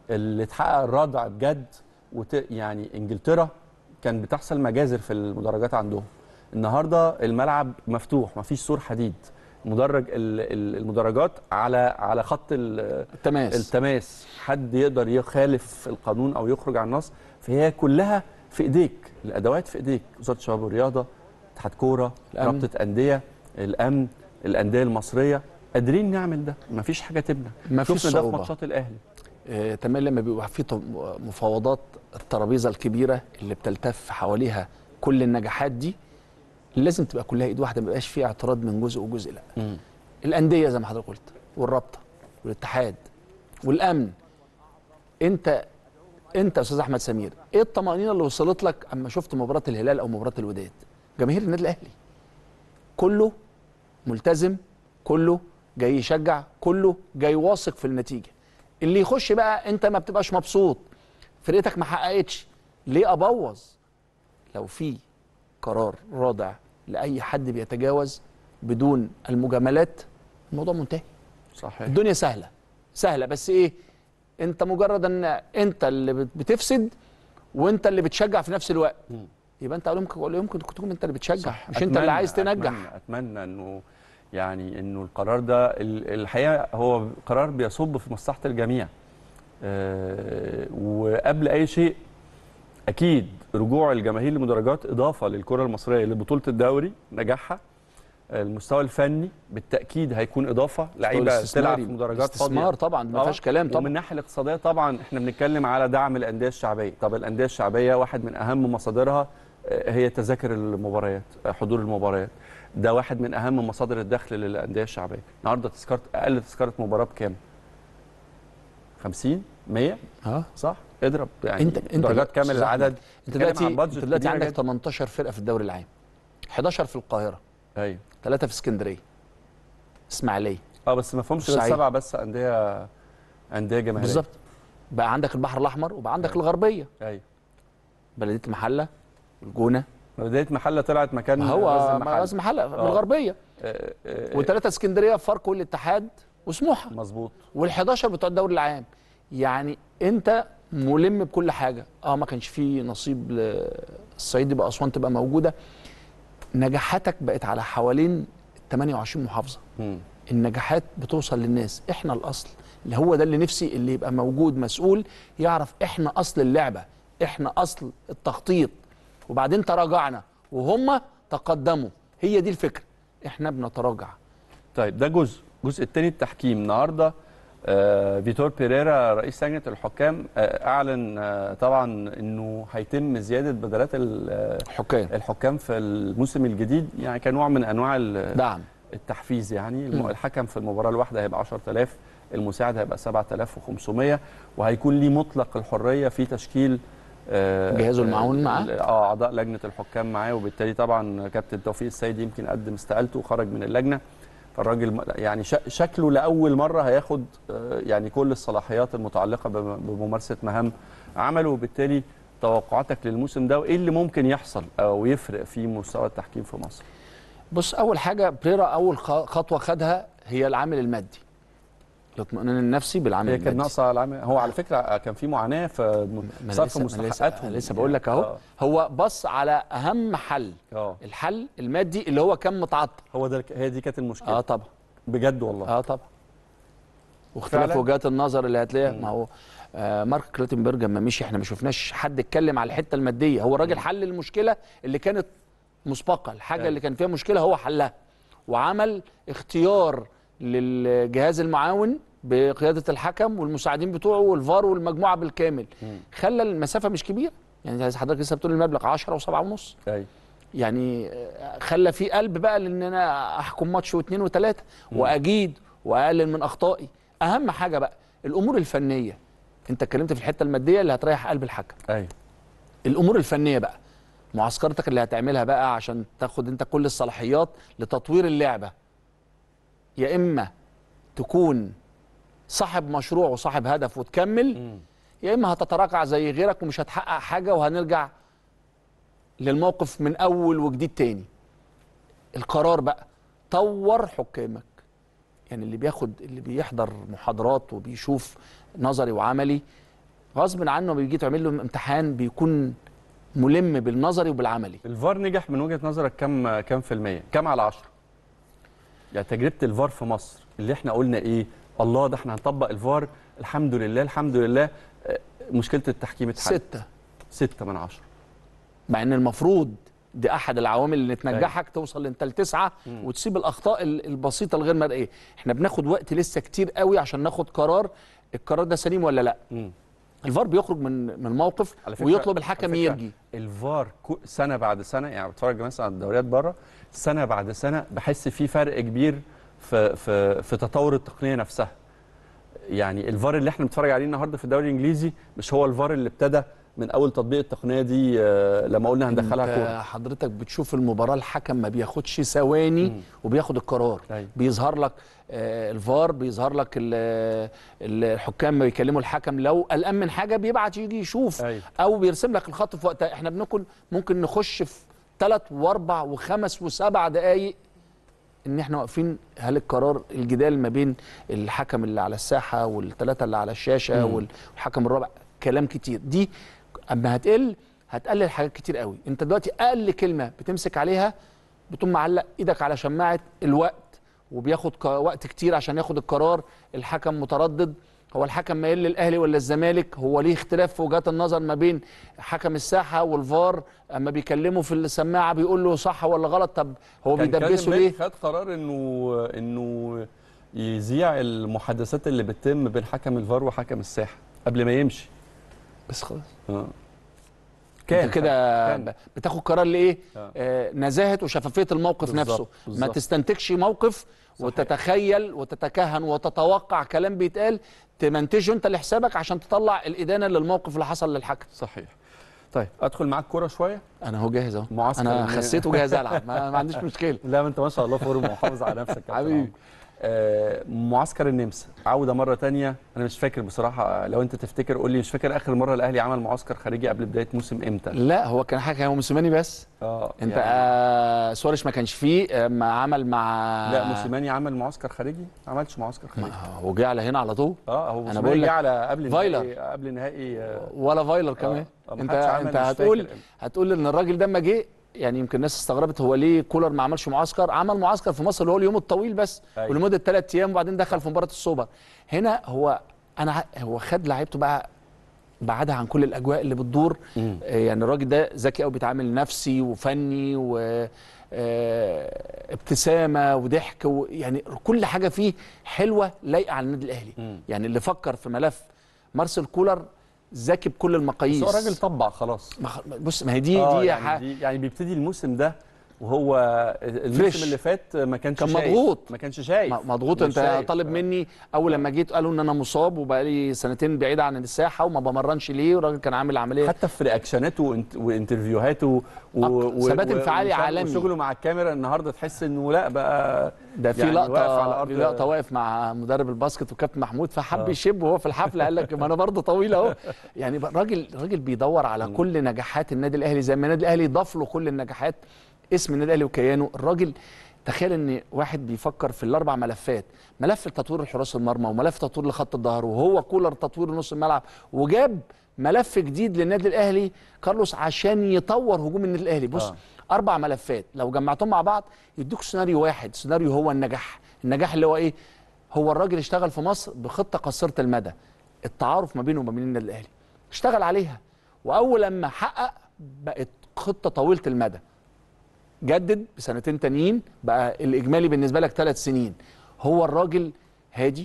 Speaker 1: اللي تحقق الردع بجد وت... يعني انجلترا كان بتحصل مجازر في المدرجات عندهم النهارده الملعب مفتوح مفيش سور حديد مدرج ال- ال- المدرجات على على خط ال-
Speaker 2: التماس
Speaker 1: التماس حد يقدر يخالف القانون او يخرج عن النص فهي كلها في ايديك الادوات في ايديك وزاره الشباب والرياضه اتحاد كوره
Speaker 2: الأمن.
Speaker 1: رابطه انديه الامن الانديه المصريه قادرين نعمل ده مفيش حاجه تبنى
Speaker 2: مفيش
Speaker 1: شفنا ده في
Speaker 2: صعوبة.
Speaker 1: ماتشات الاهلي
Speaker 2: آه، تمام لما بيبقى في طم- مفاوضات الترابيزه الكبيره اللي بتلتف حواليها كل النجاحات دي لازم تبقى كلها ايد واحده ما يبقاش في اعتراض من جزء وجزء لا الانديه زي ما حضرتك قلت والرابطه والاتحاد والامن انت انت يا استاذ احمد سمير ايه الطمانينه اللي وصلت لك اما شفت مباراه الهلال او مباراه الوداد جماهير النادي الاهلي كله ملتزم كله جاي يشجع كله جاي واثق في النتيجه اللي يخش بقى انت ما بتبقاش مبسوط فرقتك ما حققتش ليه ابوظ لو في قرار رادع لاي حد بيتجاوز بدون المجاملات الموضوع منتهي
Speaker 1: صحيح
Speaker 2: الدنيا سهله سهله بس ايه انت مجرد ان انت اللي بت- بتفسد وانت اللي بتشجع في نفس الوقت
Speaker 1: مم.
Speaker 2: يبقى انت يمكن ولا يمكن تكون انت اللي بتشجع
Speaker 1: صح.
Speaker 2: مش انت اللي
Speaker 1: أتمنى-
Speaker 2: عايز تنجح
Speaker 1: اتمنى, أتمنى انه يعني انه القرار ده ال- الحقيقه هو قرار بيصب في مصلحه الجميع آه، وقبل اي شيء اكيد رجوع الجماهير للمدرجات اضافه للكره المصريه لبطوله الدوري نجاحها المستوى الفني بالتاكيد هيكون اضافه لعيبه تلعب
Speaker 2: استثماري.
Speaker 1: في مدرجات فاضيه
Speaker 2: استثمار طبعا ما
Speaker 1: آه،
Speaker 2: فيهاش كلام
Speaker 1: ومن
Speaker 2: طبعا
Speaker 1: الناحيه الاقتصاديه طبعا احنا بنتكلم على دعم الانديه الشعبيه طب الانديه الشعبيه واحد من اهم مصادرها آه، هي تذاكر المباريات آه، حضور المباريات ده واحد من اهم مصادر الدخل للانديه الشعبيه النهارده تذكره اقل تذكره مباراه بكام 50 100
Speaker 2: اه
Speaker 1: صح اضرب يعني
Speaker 2: انت انت
Speaker 1: درجات كامل
Speaker 2: أستاذ
Speaker 1: العدد
Speaker 2: انت
Speaker 1: بتتكلم
Speaker 2: دلوقتي
Speaker 1: عن budget
Speaker 2: انت دلوقتي
Speaker 1: كبيرة
Speaker 2: عندك
Speaker 1: جداً.
Speaker 2: 18 فرقه في الدوري العام 11 في القاهره
Speaker 1: ايوه
Speaker 2: ثلاثه في اسكندريه اسماعيليه
Speaker 1: اه بس ما فهمش غير
Speaker 2: صحيح.
Speaker 1: سبعه بس انديه انديه جماهيريه
Speaker 2: بالظبط بقى عندك البحر الاحمر وبقى عندك الغربيه
Speaker 1: ايوه
Speaker 2: بلديه المحله والجونه
Speaker 1: بدايه محله طلعت مكان
Speaker 2: ما هو
Speaker 1: غزل
Speaker 2: ما
Speaker 1: المحلة.
Speaker 2: غزل المحله من
Speaker 1: آه.
Speaker 2: الغربيه
Speaker 1: آه، آه،
Speaker 2: وثلاثه اسكندريه فاركو والاتحاد وسموحه
Speaker 1: مظبوط
Speaker 2: وال11 بتوع الدوري العام يعني انت ملم بكل حاجه اه ما كانش فيه نصيب للصعيد يبقى اسوان تبقى موجوده نجاحاتك بقت على حوالين 28 محافظه
Speaker 1: مم.
Speaker 2: النجاحات بتوصل للناس احنا الاصل اللي هو ده اللي نفسي اللي يبقى موجود مسؤول يعرف احنا اصل اللعبه احنا اصل التخطيط وبعدين تراجعنا وهم تقدموا هي دي الفكره احنا بنتراجع
Speaker 1: طيب ده جزء الجزء الثاني التحكيم النهارده آه فيتور بيريرا رئيس لجنه الحكام آه اعلن آه طبعا انه هيتم زياده بدلات ال- آه،
Speaker 2: حكام
Speaker 1: الحكام في الموسم الجديد يعني كنوع من انواع ال-
Speaker 2: دعم
Speaker 1: التحفيز يعني الم-
Speaker 2: مم.
Speaker 1: الحكم في المباراه الواحده هيبقى 10000 المساعد هيبقى 7500 وهيكون ليه مطلق الحريه في تشكيل آه،
Speaker 2: جهازه المعاون
Speaker 1: آه،
Speaker 2: معاه؟
Speaker 1: اه اعضاء لجنه الحكام معاه وبالتالي طبعا كابتن توفيق السيد يمكن قدم استقالته وخرج من اللجنه فالراجل م- يعني ش- شكله لاول مره هياخد آه، يعني كل الصلاحيات المتعلقه بم- بممارسه مهام عمله وبالتالي توقعاتك للموسم ده وايه اللي ممكن يحصل او يفرق في مستوى التحكيم في مصر
Speaker 2: بص اول حاجه بريرا اول خ- خطوه خدها هي العامل المادي الاطمئنان النفسي بالعامل
Speaker 1: هي
Speaker 2: المادي
Speaker 1: كانت ناقصه العام هو على فكره كان في معاناه في
Speaker 2: ما
Speaker 1: صرف
Speaker 2: أنا لسه- ما أنا لسه-
Speaker 1: مستحقاتهم
Speaker 2: أنا لسه بقول لك اهو
Speaker 1: اه
Speaker 2: هو بص على اهم حل
Speaker 1: اه
Speaker 2: الحل المادي اللي هو كان متعطل
Speaker 1: هو ده هي دي كانت المشكله
Speaker 2: اه طبعا
Speaker 1: بجد والله
Speaker 2: اه طبعا واختلاف
Speaker 1: فعلاً؟
Speaker 2: وجهات النظر اللي هتلاقيها
Speaker 1: مم.
Speaker 2: ما هو آه مارك كلاتنبرج لما مشي احنا ما شفناش حد اتكلم على الحته الماديه هو الراجل حل المشكله اللي كانت مسبقه الحاجه
Speaker 1: أيوة.
Speaker 2: اللي كان فيها مشكله هو حلها وعمل اختيار للجهاز المعاون بقياده الحكم والمساعدين بتوعه والفار والمجموعه بالكامل
Speaker 1: مم.
Speaker 2: خلى المسافه مش كبيره يعني زي حضرتك لسه بتقول المبلغ 10 و7 ونص
Speaker 1: ايوه
Speaker 2: يعني آه، خلى في قلب بقى لان انا احكم ماتش واثنين وثلاثه واجيد واقلل من اخطائي اهم حاجه بقى الامور الفنيه انت اتكلمت في الحته الماديه اللي هتريح قلب الحكم
Speaker 1: ايوه
Speaker 2: الامور الفنيه بقى معسكرتك اللي هتعملها بقى عشان تاخد انت كل الصلاحيات لتطوير اللعبه يا اما تكون صاحب مشروع وصاحب هدف وتكمل
Speaker 1: مم.
Speaker 2: يا اما هتتراجع زي غيرك ومش هتحقق حاجه وهنرجع للموقف من اول وجديد تاني القرار بقى طور حكامك يعني اللي بياخد اللي بيحضر محاضرات وبيشوف نظري وعملي غصب عنه بيجي تعمل له امتحان بيكون ملم بالنظري وبالعملي
Speaker 1: الفار نجح من وجهه نظرك كم كم في الميه كم على 10 يعني تجربه الفار في مصر اللي احنا قلنا ايه الله ده احنا هنطبق الفار الحمد لله الحمد لله آه، مشكله التحكيم اتحلت
Speaker 2: ستة
Speaker 1: ستة من عشرة
Speaker 2: مع ان المفروض دي احد العوامل اللي تنجحك توصل انت لتسعه وتسيب الاخطاء ال- البسيطه الغير مرئيه احنا بناخد وقت لسه كتير قوي عشان ناخد قرار القرار ده سليم ولا لا
Speaker 1: مم.
Speaker 2: الفار بيخرج من من موقف
Speaker 1: على فكرة-
Speaker 2: ويطلب
Speaker 1: على
Speaker 2: الحكم
Speaker 1: فكرة
Speaker 2: يرجي
Speaker 1: الفار كو- سنه بعد سنه يعني بتفرج مثلا على الدوريات بره سنه بعد سنه بحس في فرق كبير في في في تطور التقنيه نفسها يعني الفار اللي احنا بنتفرج عليه النهارده في الدوري الانجليزي مش هو الفار اللي ابتدى من اول تطبيق التقنيه دي آه، لما قلنا هندخلها
Speaker 2: انت
Speaker 1: كوره
Speaker 2: حضرتك بتشوف المباراه الحكم ما بياخدش ثواني وبياخد القرار
Speaker 1: أيوة.
Speaker 2: بيظهر لك آه، الفار بيظهر لك ال- ال- الحكام ما بيكلموا الحكم لو قلقان من حاجه بيبعت يجي يشوف
Speaker 1: أيوة.
Speaker 2: او بيرسم لك الخط في وقتها احنا بنكون ممكن نخش في ثلاث واربع وخمس وسبع دقائق ان احنا واقفين هل القرار الجدال ما بين الحكم اللي على الساحه والثلاثه اللي على الشاشه والحكم الرابع كلام كتير دي اما هتقل هتقلل حاجات كتير قوي انت دلوقتي اقل كلمه بتمسك عليها بتقوم معلق ايدك على شماعه الوقت وبياخد ك- وقت كتير عشان ياخد القرار الحكم متردد هو الحكم مايل للاهلي ولا الزمالك هو ليه اختلاف في وجهات النظر ما بين حكم الساحه والفار اما بيكلمه في السماعه بيقول له صح ولا غلط طب هو
Speaker 1: كان
Speaker 2: بيدبسه
Speaker 1: كاظم
Speaker 2: ليه
Speaker 1: بيه خد قرار انه انه يذيع المحادثات اللي بتتم بين حكم الفار وحكم الساحه قبل ما يمشي
Speaker 2: بس خلاص
Speaker 1: اه
Speaker 2: انت كده
Speaker 1: كان.
Speaker 2: ب- بتاخد قرار لايه
Speaker 1: آه.
Speaker 2: آه نزاهه وشفافيه الموقف
Speaker 1: بالظبط،
Speaker 2: نفسه ما
Speaker 1: بالظبط.
Speaker 2: تستنتجش موقف وتتخيل وتتكهن وتتوقع كلام بيتقال تمنتجه انت لحسابك عشان تطلع الادانه للموقف اللي حصل للحكم
Speaker 1: صحيح طيب ادخل معاك كوره شويه
Speaker 2: انا هو جاهز اهو
Speaker 1: معسكر
Speaker 2: انا
Speaker 1: النادي.
Speaker 2: خسيت وجاهز العب ما, ما عنديش مشكله
Speaker 1: لا ما انت ما شاء الله فورم ومحافظ على نفسك يا
Speaker 2: حبيبي.
Speaker 1: حبيبي آه معسكر النمسا عوده مره تانية انا مش فاكر بصراحه لو انت تفتكر قول لي مش فاكر اخر مره الاهلي عمل معسكر خارجي قبل بدايه موسم امتى
Speaker 2: لا هو كان حاجه هو موسيماني بس
Speaker 1: اه
Speaker 2: انت
Speaker 1: يعني
Speaker 2: آه سواريش ما كانش فيه آه ما عمل مع
Speaker 1: لا موسيماني عمل معسكر خارجي ما عملش معسكر خارجي
Speaker 2: ما هو جه على هنا على طول
Speaker 1: اه هو
Speaker 2: أنا
Speaker 1: أنا
Speaker 2: بقول
Speaker 1: بقول
Speaker 2: لك
Speaker 1: على قبل
Speaker 2: فايلر.
Speaker 1: نهائي قبل نهائي آه،
Speaker 2: ولا فايلر كمان
Speaker 1: آه، ما
Speaker 2: انت
Speaker 1: حدش عمل،
Speaker 2: انت
Speaker 1: مش
Speaker 2: هتقول
Speaker 1: فاكر امتى.
Speaker 2: هتقول ان الراجل ده اما جه يعني يمكن الناس استغربت هو ليه كولر ما عملش معسكر عمل معسكر في مصر اللي هو اليوم الطويل بس
Speaker 1: أيوة.
Speaker 2: ولمده ثلاث ايام وبعدين دخل في مباراه السوبر هنا هو انا ع- هو خد لعيبته بقى بعدها عن كل الاجواء اللي بتدور
Speaker 1: مم.
Speaker 2: آه، يعني الراجل ده ذكي قوي بيتعامل نفسي وفني و آه، ابتسامه وضحك و- يعني كل حاجه فيه حلوه لايقه على النادي الاهلي
Speaker 1: مم.
Speaker 2: يعني اللي فكر في ملف مارسيل كولر ذكي بكل المقاييس
Speaker 1: بس هو راجل طبع خلاص
Speaker 2: ما خ- بص ما هي دي
Speaker 1: آه
Speaker 2: دي,
Speaker 1: يعني,
Speaker 2: ح-
Speaker 1: دي يعني بيبتدي الموسم ده وهو الموسم
Speaker 2: فريش.
Speaker 1: اللي فات ما كانش
Speaker 2: كان
Speaker 1: شايف
Speaker 2: مضغوط.
Speaker 1: ما كانش شايف
Speaker 2: م- مضغوط
Speaker 1: مش
Speaker 2: انت
Speaker 1: شايف.
Speaker 2: طالب
Speaker 1: آه.
Speaker 2: مني اول لما جيت قالوا ان انا مصاب وبقالي سنتين بعيد عن الساحه وما بمرنش ليه والراجل كان عامل عمليه
Speaker 1: حتى في رياكشناته وانت- وانترفيوهاته و...
Speaker 2: أك- ثبات انفعالي
Speaker 1: وشغل-
Speaker 2: عالمي.
Speaker 1: وشغله مع الكاميرا النهارده تحس انه لا بقى
Speaker 2: ده في
Speaker 1: يعني واقف على
Speaker 2: لقطه
Speaker 1: أرض-
Speaker 2: في لقطه واقف مع مدرب الباسكت وكابتن محمود فحب
Speaker 1: آه.
Speaker 2: يشب وهو في الحفله قال لك ما انا برضه طويل اهو يعني بقى راجل راجل بيدور على كل نجاحات النادي الاهلي زي ما النادي الاهلي ضاف له كل النجاحات اسم النادي الاهلي وكيانه الراجل تخيل ان واحد بيفكر في الاربع ملفات ملف تطوير حراس المرمى وملف تطوير لخط الظهر وهو كولر تطوير نص الملعب وجاب ملف جديد للنادي الاهلي كارلوس عشان يطور هجوم النادي الاهلي بص
Speaker 1: آه.
Speaker 2: آه. اربع ملفات لو جمعتهم مع بعض يدوك سيناريو واحد سيناريو هو النجاح النجاح اللي هو ايه هو الراجل اشتغل في مصر بخطه قصيره المدى التعارف ما بينه وما بين النادي الاهلي اشتغل عليها واول لما حقق بقت خطه طويله المدى جدد بسنتين تانيين بقى الاجمالي بالنسبه لك ثلاث سنين هو الراجل هادي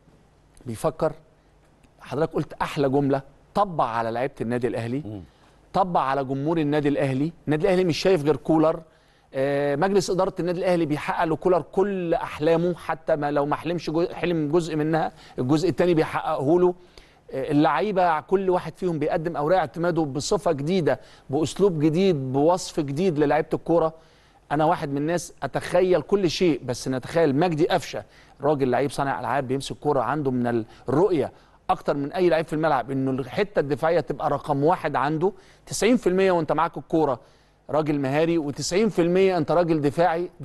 Speaker 2: بيفكر حضرتك قلت احلى جمله طبع على لعيبه النادي الاهلي طبع على جمهور النادي الاهلي النادي الاهلي مش شايف غير كولر آه، مجلس اداره النادي الاهلي بيحقق لكولر كل احلامه حتى ما لو ما حلمش جزء حلم جزء منها الجزء الثاني بيحققه له آه، اللعيبه كل واحد فيهم بيقدم اوراق اعتماده بصفه جديده باسلوب جديد بوصف جديد للعيبه الكوره انا واحد من الناس اتخيل كل شيء بس نتخيل مجدي قفشه راجل لعيب صانع العاب بيمسك كوره عنده من الرؤيه اكتر من اي لعيب في الملعب انه الحته الدفاعيه تبقى رقم واحد عنده 90% وانت معاك الكوره راجل مهاري و90% انت راجل دفاعي ده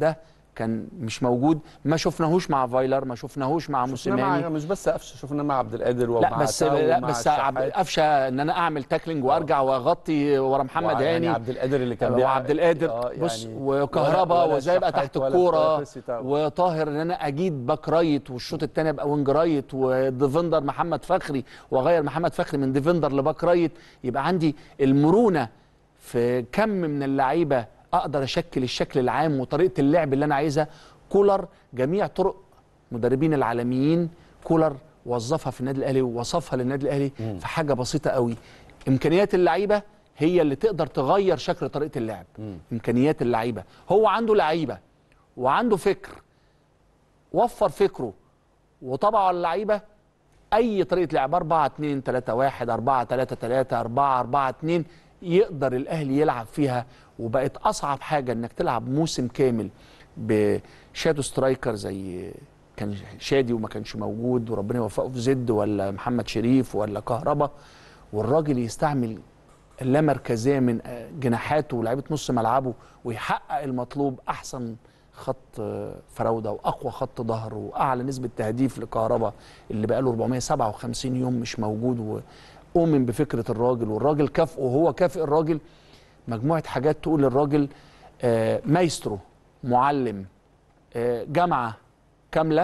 Speaker 2: كان مش موجود ما شفناهوش مع فايلر ما شفناهوش مع
Speaker 1: شفناه مع
Speaker 2: موسيماني
Speaker 1: مش بس قفشه شفناه مع عبد القادر ومع
Speaker 2: لا بس
Speaker 1: تاو
Speaker 2: لا
Speaker 1: ومع
Speaker 2: بس عبد-
Speaker 1: الشحات.
Speaker 2: قفشه ان انا اعمل تاكلينج وارجع واغطي ورا محمد
Speaker 1: وع- يعني
Speaker 2: هاني
Speaker 1: عبد القادر اللي كان بيلعب-
Speaker 2: وعبد القادر
Speaker 1: آه،
Speaker 2: بص
Speaker 1: يعني
Speaker 2: وكهربا
Speaker 1: ولا- ولا
Speaker 2: وازاي ابقى
Speaker 1: الشحات
Speaker 2: تحت
Speaker 1: ولا-
Speaker 2: الكوره
Speaker 1: ولا بيرسي تاو.
Speaker 2: وطاهر ان انا اجيد باك رايت والشوط الثاني ابقى وينج رايت وديفندر محمد فخري واغير محمد فخري من ديفندر لباك رايت يبقى عندي المرونه في كم من اللعيبه اقدر اشكل الشكل العام وطريقه اللعب اللي انا عايزها كولر جميع طرق مدربين العالميين كولر وظفها في النادي الاهلي ووصفها للنادي الاهلي في حاجه بسيطه قوي امكانيات اللعيبه هي اللي تقدر تغير شكل طريقه اللعب امكانيات اللعيبه هو عنده لعيبه وعنده فكر وفر فكره وطبعه على اللعيبه اي طريقه لعب 4 2 3 1 4 3 3 4 4 2 يقدر الاهلي يلعب فيها وبقت اصعب حاجه انك تلعب موسم كامل بشادو سترايكر زي كان شادي وما كانش موجود وربنا يوفقه في زد ولا محمد شريف ولا كهربا والراجل يستعمل اللامركزيه من جناحاته ولاعيبه نص ملعبه ويحقق المطلوب احسن خط فراوده واقوى خط ظهر واعلى نسبه تهديف لكهربا اللي بقى له 457 يوم مش موجود واؤمن بفكره الراجل والراجل كافئه وهو كافئ الراجل مجموعه حاجات تقول للراجل آه، مايسترو معلم آه، جامعه كامله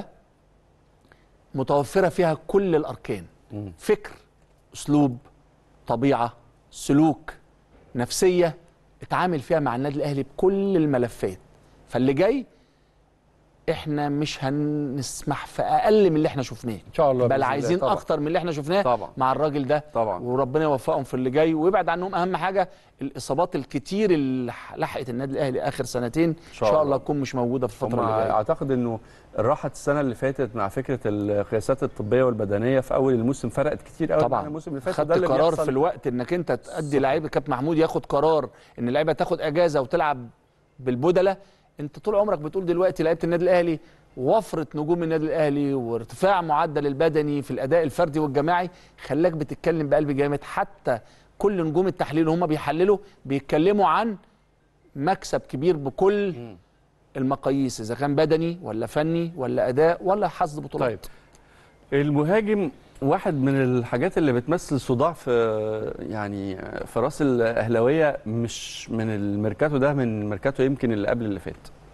Speaker 2: متوفره فيها كل الاركان فكر اسلوب طبيعه سلوك نفسيه اتعامل فيها مع النادي الاهلي بكل الملفات فاللي جاي احنا مش هنسمح في اقل من اللي احنا شفناه
Speaker 1: ان شاء الله
Speaker 2: بل
Speaker 1: بإذن الله.
Speaker 2: عايزين
Speaker 1: طبعاً.
Speaker 2: اكتر من اللي احنا شفناه
Speaker 1: طبعاً.
Speaker 2: مع الراجل ده
Speaker 1: طبعاً.
Speaker 2: وربنا يوفقهم في اللي جاي ويبعد عنهم اهم حاجه الاصابات الكتير اللي لحقت النادي الاهلي اخر سنتين ان
Speaker 1: شاء
Speaker 2: شاء
Speaker 1: الله.
Speaker 2: الله تكون مش موجوده في الفتره
Speaker 1: هم
Speaker 2: اللي جايه
Speaker 1: اعتقد انه راحت السنه اللي فاتت مع فكره القياسات الطبيه والبدنيه في اول الموسم فرقت كتير قوي
Speaker 2: طبعا
Speaker 1: الموسم اللي فات
Speaker 2: خدت
Speaker 1: وده اللي
Speaker 2: قرار
Speaker 1: بيحصل.
Speaker 2: في الوقت انك انت تأدي لعيبه كابتن محمود ياخد قرار ان اللعيبه تاخد اجازه وتلعب بالبدله انت طول عمرك بتقول دلوقتي لعيبه النادي الاهلي وفره نجوم النادي الاهلي وارتفاع معدل البدني في الاداء الفردي والجماعي خلاك بتتكلم بقلب جامد حتى كل نجوم التحليل وهم بيحللوا بيتكلموا عن مكسب كبير بكل المقاييس اذا كان بدني ولا فني ولا اداء ولا حظ بطولات
Speaker 1: طيب المهاجم واحد من الحاجات اللي بتمثل صداع في يعني في راس الاهلاويه مش من الميركاتو ده من الميركاتو يمكن اللي قبل اللي فات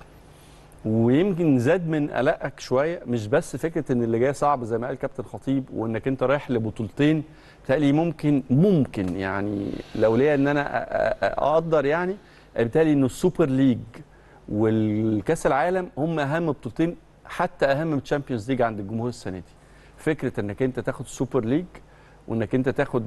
Speaker 1: ويمكن زاد من قلقك شويه مش بس فكره ان اللي جاي صعب زي ما قال كابتن خطيب وانك انت رايح لبطولتين بالتالي ممكن ممكن يعني لو ليا ان انا أ- أ- اقدر يعني بالتالي انه السوبر ليج والكاس العالم هم اهم بطولتين حتى اهم من الشامبيونز ليج عند الجمهور السنه دي فكره انك انت تاخد سوبر ليج وانك انت تاخد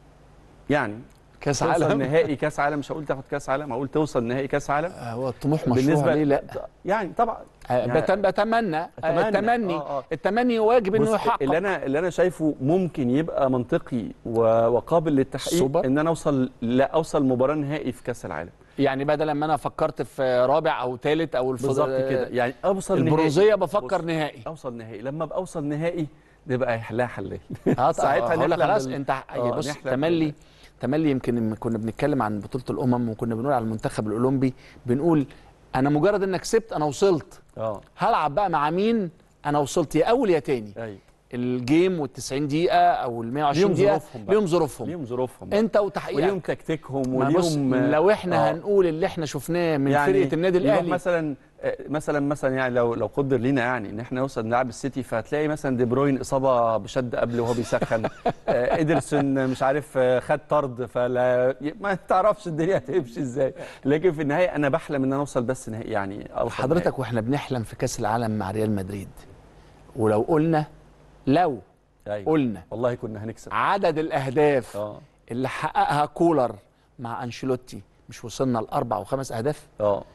Speaker 1: يعني
Speaker 2: كاس
Speaker 1: توصل
Speaker 2: عالم
Speaker 1: نهائي كاس عالم مش هقول تاخد كاس عالم هقول توصل نهائي كاس عالم
Speaker 2: هو الطموح مشروع ليه لا
Speaker 1: يعني طبعا
Speaker 2: يعني بتم بتمنى
Speaker 1: أتمنى.
Speaker 2: التمني
Speaker 1: آه، آه.
Speaker 2: التمني واجب انه
Speaker 1: بص
Speaker 2: يحقق
Speaker 1: اللي انا اللي انا شايفه ممكن يبقى منطقي و- وقابل للتحقيق
Speaker 2: السوبر؟
Speaker 1: ان انا اوصل لا اوصل مباراه نهائي في كاس العالم
Speaker 2: يعني بدل ما انا فكرت في رابع او ثالث او الفضل
Speaker 1: بالظبط كده يعني اوصل نهائي
Speaker 2: البرونزيه بفكر
Speaker 1: بص،
Speaker 2: نهائي
Speaker 1: اوصل نهائي لما ابقى اوصل نهائي ده بقى يحلها حلال
Speaker 2: اه
Speaker 1: ساعتها
Speaker 2: هقول لك
Speaker 1: نحلم
Speaker 2: خلاص
Speaker 1: بال-
Speaker 2: انت
Speaker 1: آه،
Speaker 2: بص
Speaker 1: نحلم
Speaker 2: تملي
Speaker 1: بال-
Speaker 2: تملي يمكن لما كنا بنتكلم عن بطوله الامم وكنا بنقول على المنتخب الاولمبي بنقول انا مجرد انك كسبت انا وصلت
Speaker 1: اه
Speaker 2: هلعب بقى مع مين انا وصلت يا اول يا تاني
Speaker 1: ايوه
Speaker 2: الجيم وال90 دقيقه او ال 120
Speaker 1: ليهم
Speaker 2: دقيقه
Speaker 1: ظروفهم بقى.
Speaker 2: ليهم ظروفهم
Speaker 1: ليهم ظروفهم بقى.
Speaker 2: انت وتحقيقك
Speaker 1: وليهم تكتيكهم
Speaker 2: ما بص
Speaker 1: وليهم
Speaker 2: لو احنا
Speaker 1: آه.
Speaker 2: هنقول اللي احنا شفناه من
Speaker 1: يعني
Speaker 2: فرقه النادي
Speaker 1: يروح
Speaker 2: الاهلي
Speaker 1: مثلا آه، مثلا مثلا يعني لو لو قدر لينا يعني ان احنا نوصل نلعب السيتي فهتلاقي مثلا دي بروين اصابه بشد قبل وهو بيسخن آه، ادرسون مش عارف آه، خد طرد فلا ما تعرفش الدنيا هتمشي ازاي لكن في النهايه انا بحلم ان انا اوصل بس نهائي يعني اوصل
Speaker 2: حضرتك واحنا بنحلم في كاس العالم مع ريال مدريد ولو قلنا لو
Speaker 1: نهائي. أيوة.
Speaker 2: قلنا
Speaker 1: والله كنا هنكسب
Speaker 2: عدد الاهداف
Speaker 1: اه
Speaker 2: اللي حققها كولر مع انشيلوتي مش وصلنا لاربع وخمس اهداف
Speaker 1: اه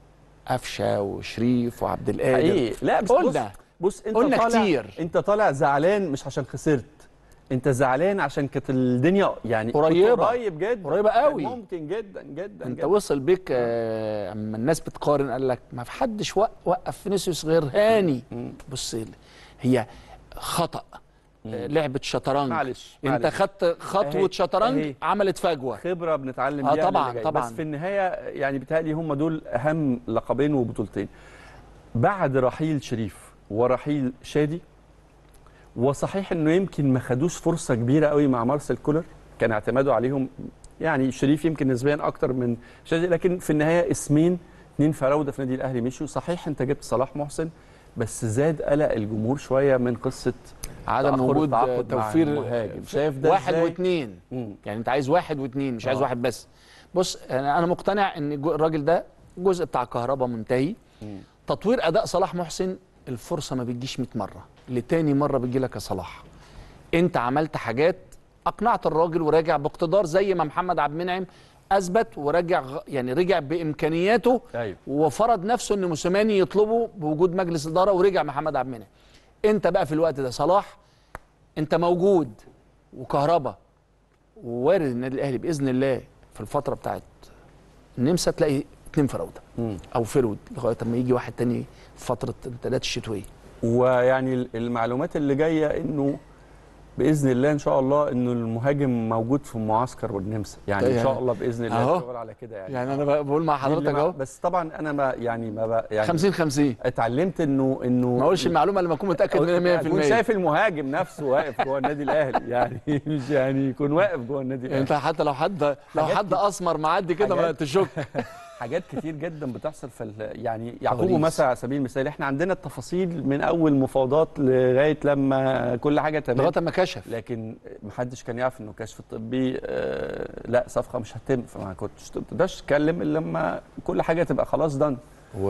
Speaker 2: قفشه وشريف وعبد القادر
Speaker 1: حقيقي لا بس
Speaker 2: قلنا
Speaker 1: بص, بص انت
Speaker 2: قلنا
Speaker 1: طالع
Speaker 2: كتير.
Speaker 1: انت طالع زعلان مش عشان خسرت انت زعلان عشان كانت الدنيا يعني كنت
Speaker 2: قريبة.
Speaker 1: قريب جدا
Speaker 2: قريبة قوي.
Speaker 1: كان ممكن جدا جدا
Speaker 2: انت
Speaker 1: جدا.
Speaker 2: وصل بيك آه، اما الناس بتقارن قال لك ما في حدش وق- وقف فينيسيوس غير هاني بص هي خطا آه، لعبه شطرنج
Speaker 1: معلش
Speaker 2: انت
Speaker 1: معلش.
Speaker 2: خدت خطوه
Speaker 1: أهي-
Speaker 2: شطرنج
Speaker 1: أهي.
Speaker 2: عملت فجوه
Speaker 1: خبره بنتعلم
Speaker 2: آه
Speaker 1: بيها من
Speaker 2: طبعاً،
Speaker 1: اللي جاي.
Speaker 2: طبعاً.
Speaker 1: بس في النهايه يعني بيتهيألي هم دول اهم لقبين وبطولتين بعد رحيل شريف ورحيل شادي وصحيح انه يمكن ما خدوش فرصه كبيره قوي مع مارسيل كولر كان اعتماده عليهم يعني شريف يمكن نسبيا اكتر من شادي لكن في النهايه اسمين اثنين فراوده في نادي الاهلي مشوا صحيح انت جبت صلاح محسن بس زاد قلق الجمهور شويه من قصه
Speaker 2: عدم
Speaker 1: تأخر
Speaker 2: وجود
Speaker 1: التعاقد مع
Speaker 2: توفير
Speaker 1: المهاجم. شايف ده
Speaker 2: واحد
Speaker 1: إزاي؟
Speaker 2: واثنين
Speaker 1: مم.
Speaker 2: يعني انت عايز واحد واثنين مش عايز
Speaker 1: آه.
Speaker 2: واحد بس بص انا انا مقتنع ان جو- الراجل ده الجزء بتاع كهرباء منتهي
Speaker 1: مم.
Speaker 2: تطوير اداء صلاح محسن الفرصه ما بتجيش 100 مره لتاني مره بتجي لك يا صلاح انت عملت حاجات اقنعت الراجل وراجع باقتدار زي ما محمد عبد المنعم اثبت وراجع غ- يعني رجع بامكانياته
Speaker 1: ايوه
Speaker 2: وفرض نفسه ان موسيماني يطلبه بوجود مجلس اداره ورجع محمد عبد المنعم انت بقى في الوقت ده صلاح انت موجود وكهربا ووارد النادي الاهلي باذن الله في الفتره بتاعت النمسا تلاقي اتنين فراوده
Speaker 1: مم.
Speaker 2: او فرود لغايه اما يجي واحد تاني في فتره الانتقالات الشتويه
Speaker 1: ويعني المعلومات اللي جايه انه باذن الله ان شاء الله انه المهاجم موجود في معسكر والنمسا يعني ان
Speaker 2: يعني-
Speaker 1: شاء الله باذن الله
Speaker 2: أهو.
Speaker 1: الشغل على كده يعني
Speaker 2: يعني انا بقى بقول مع
Speaker 1: دي اللي
Speaker 2: حضرتك
Speaker 1: مع-
Speaker 2: اهو
Speaker 1: بس طبعا انا ما يعني ما بقى يعني
Speaker 2: 50 50
Speaker 1: اتعلمت انه انه
Speaker 2: ما اقولش المعلومه اللي ما اكون متاكد منها 100%
Speaker 1: يكون شايف المهاجم نفسه واقف جوه النادي الاهلي يعني مش يعني يكون واقف جوه النادي
Speaker 2: يعني
Speaker 1: الاهلي
Speaker 2: انت حتى لو حد لو
Speaker 1: حاجات
Speaker 2: حد اسمر معدي كده ما
Speaker 1: حاجات-
Speaker 2: تشك
Speaker 1: حاجات كتير جدا بتحصل في ال- يعني يعقوب
Speaker 2: كواليس.
Speaker 1: مثلا على سبيل المثال احنا عندنا التفاصيل من اول مفاوضات لغايه لما كل حاجه تمام
Speaker 2: لغايه ما كشف
Speaker 1: لكن محدش كان يعرف انه كشف الطبي آه لا صفقه مش هتتم فما كنتش تقدرش تتكلم الا لما كل حاجه تبقى خلاص دن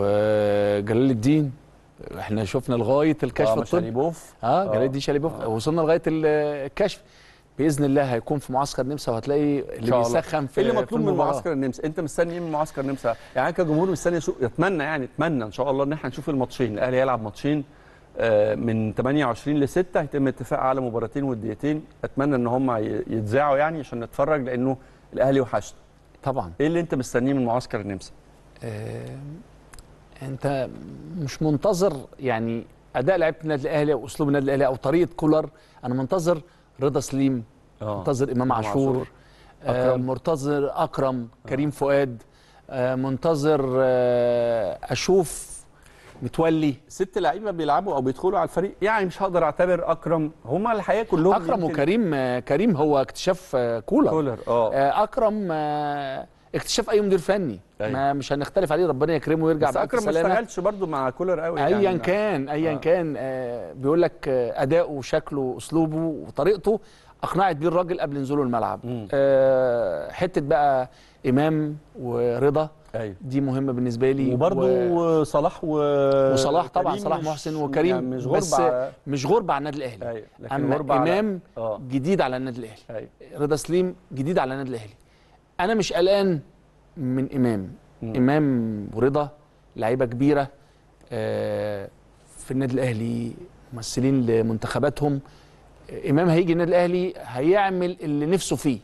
Speaker 2: وجلال الدين احنا شفنا لغايه الكشف الطبي
Speaker 1: شاليبوف
Speaker 2: اه جلال الدين شاليبوف وصلنا لغايه ال- الكشف باذن الله هيكون في معسكر نمسا وهتلاقي اللي
Speaker 1: شاء الله.
Speaker 2: بيسخن في
Speaker 1: ايه اللي
Speaker 2: في
Speaker 1: مطلوب من
Speaker 2: المباراة.
Speaker 1: معسكر النمسا انت مستني ايه من معسكر النمسا يعني أنا كجمهور مستني اشوف اتمنى يعني اتمنى ان شاء الله ان احنا نشوف الماتشين الاهلي هيلعب ماتشين آه، من 28 ل 6 هيتم اتفاق على مباراتين وديتين اتمنى ان هم ي- يتذاعوا يعني عشان نتفرج لانه الاهلي وحشنا
Speaker 2: طبعا
Speaker 1: ايه اللي انت مستنيه من معسكر النمسا
Speaker 2: آه انت مش منتظر يعني اداء لعيبه النادي الاهلي او اسلوب النادي الاهلي او طريقه كولر انا منتظر رضا سليم منتظر امام عاشور آه
Speaker 1: أكرم.
Speaker 2: منتظر اكرم كريم فؤاد آه منتظر آه اشوف متولي
Speaker 1: ست لعيبه بيلعبوا او بيدخلوا على الفريق يعني مش هقدر اعتبر اكرم هم الحقيقه كلهم
Speaker 2: اكرم
Speaker 1: يمكن
Speaker 2: وكريم آه كريم هو اكتشاف آه كولر
Speaker 1: كولر اه
Speaker 2: آه اكرم آه اكتشاف اي مدير فني
Speaker 1: أيوة.
Speaker 2: ما مش هنختلف عليه ربنا يكرمه ويرجع
Speaker 1: بس
Speaker 2: بألف
Speaker 1: اكرم ما
Speaker 2: سلامة.
Speaker 1: اشتغلش برضو مع كولر قوي
Speaker 2: ايا
Speaker 1: يعني
Speaker 2: كان ايا
Speaker 1: آه.
Speaker 2: كان آه بيقول لك آه اداؤه وشكله واسلوبه وطريقته اقنعت بيه الراجل قبل نزوله الملعب
Speaker 1: مم.
Speaker 2: آه حته بقى امام ورضا
Speaker 1: ايوه
Speaker 2: دي مهمه بالنسبه لي
Speaker 1: وبرضو
Speaker 2: و...
Speaker 1: صلاح و
Speaker 2: وصلاح طبعا
Speaker 1: كريم
Speaker 2: صلاح
Speaker 1: مش-
Speaker 2: محسن وكريم
Speaker 1: يعني مش
Speaker 2: بس
Speaker 1: غربة
Speaker 2: مش غربة على النادي الاهلي
Speaker 1: ايوه لكن
Speaker 2: اما
Speaker 1: غربة على-
Speaker 2: امام
Speaker 1: اه
Speaker 2: جديد على النادي الاهلي
Speaker 1: ايوه
Speaker 2: رضا سليم جديد على النادي الاهلي انا مش قلقان من امام
Speaker 1: مم.
Speaker 2: امام ورضا لعيبه كبيره آه، في النادي الاهلي ممثلين لمنتخباتهم آه، امام هيجي النادي الاهلي هيعمل اللي نفسه فيه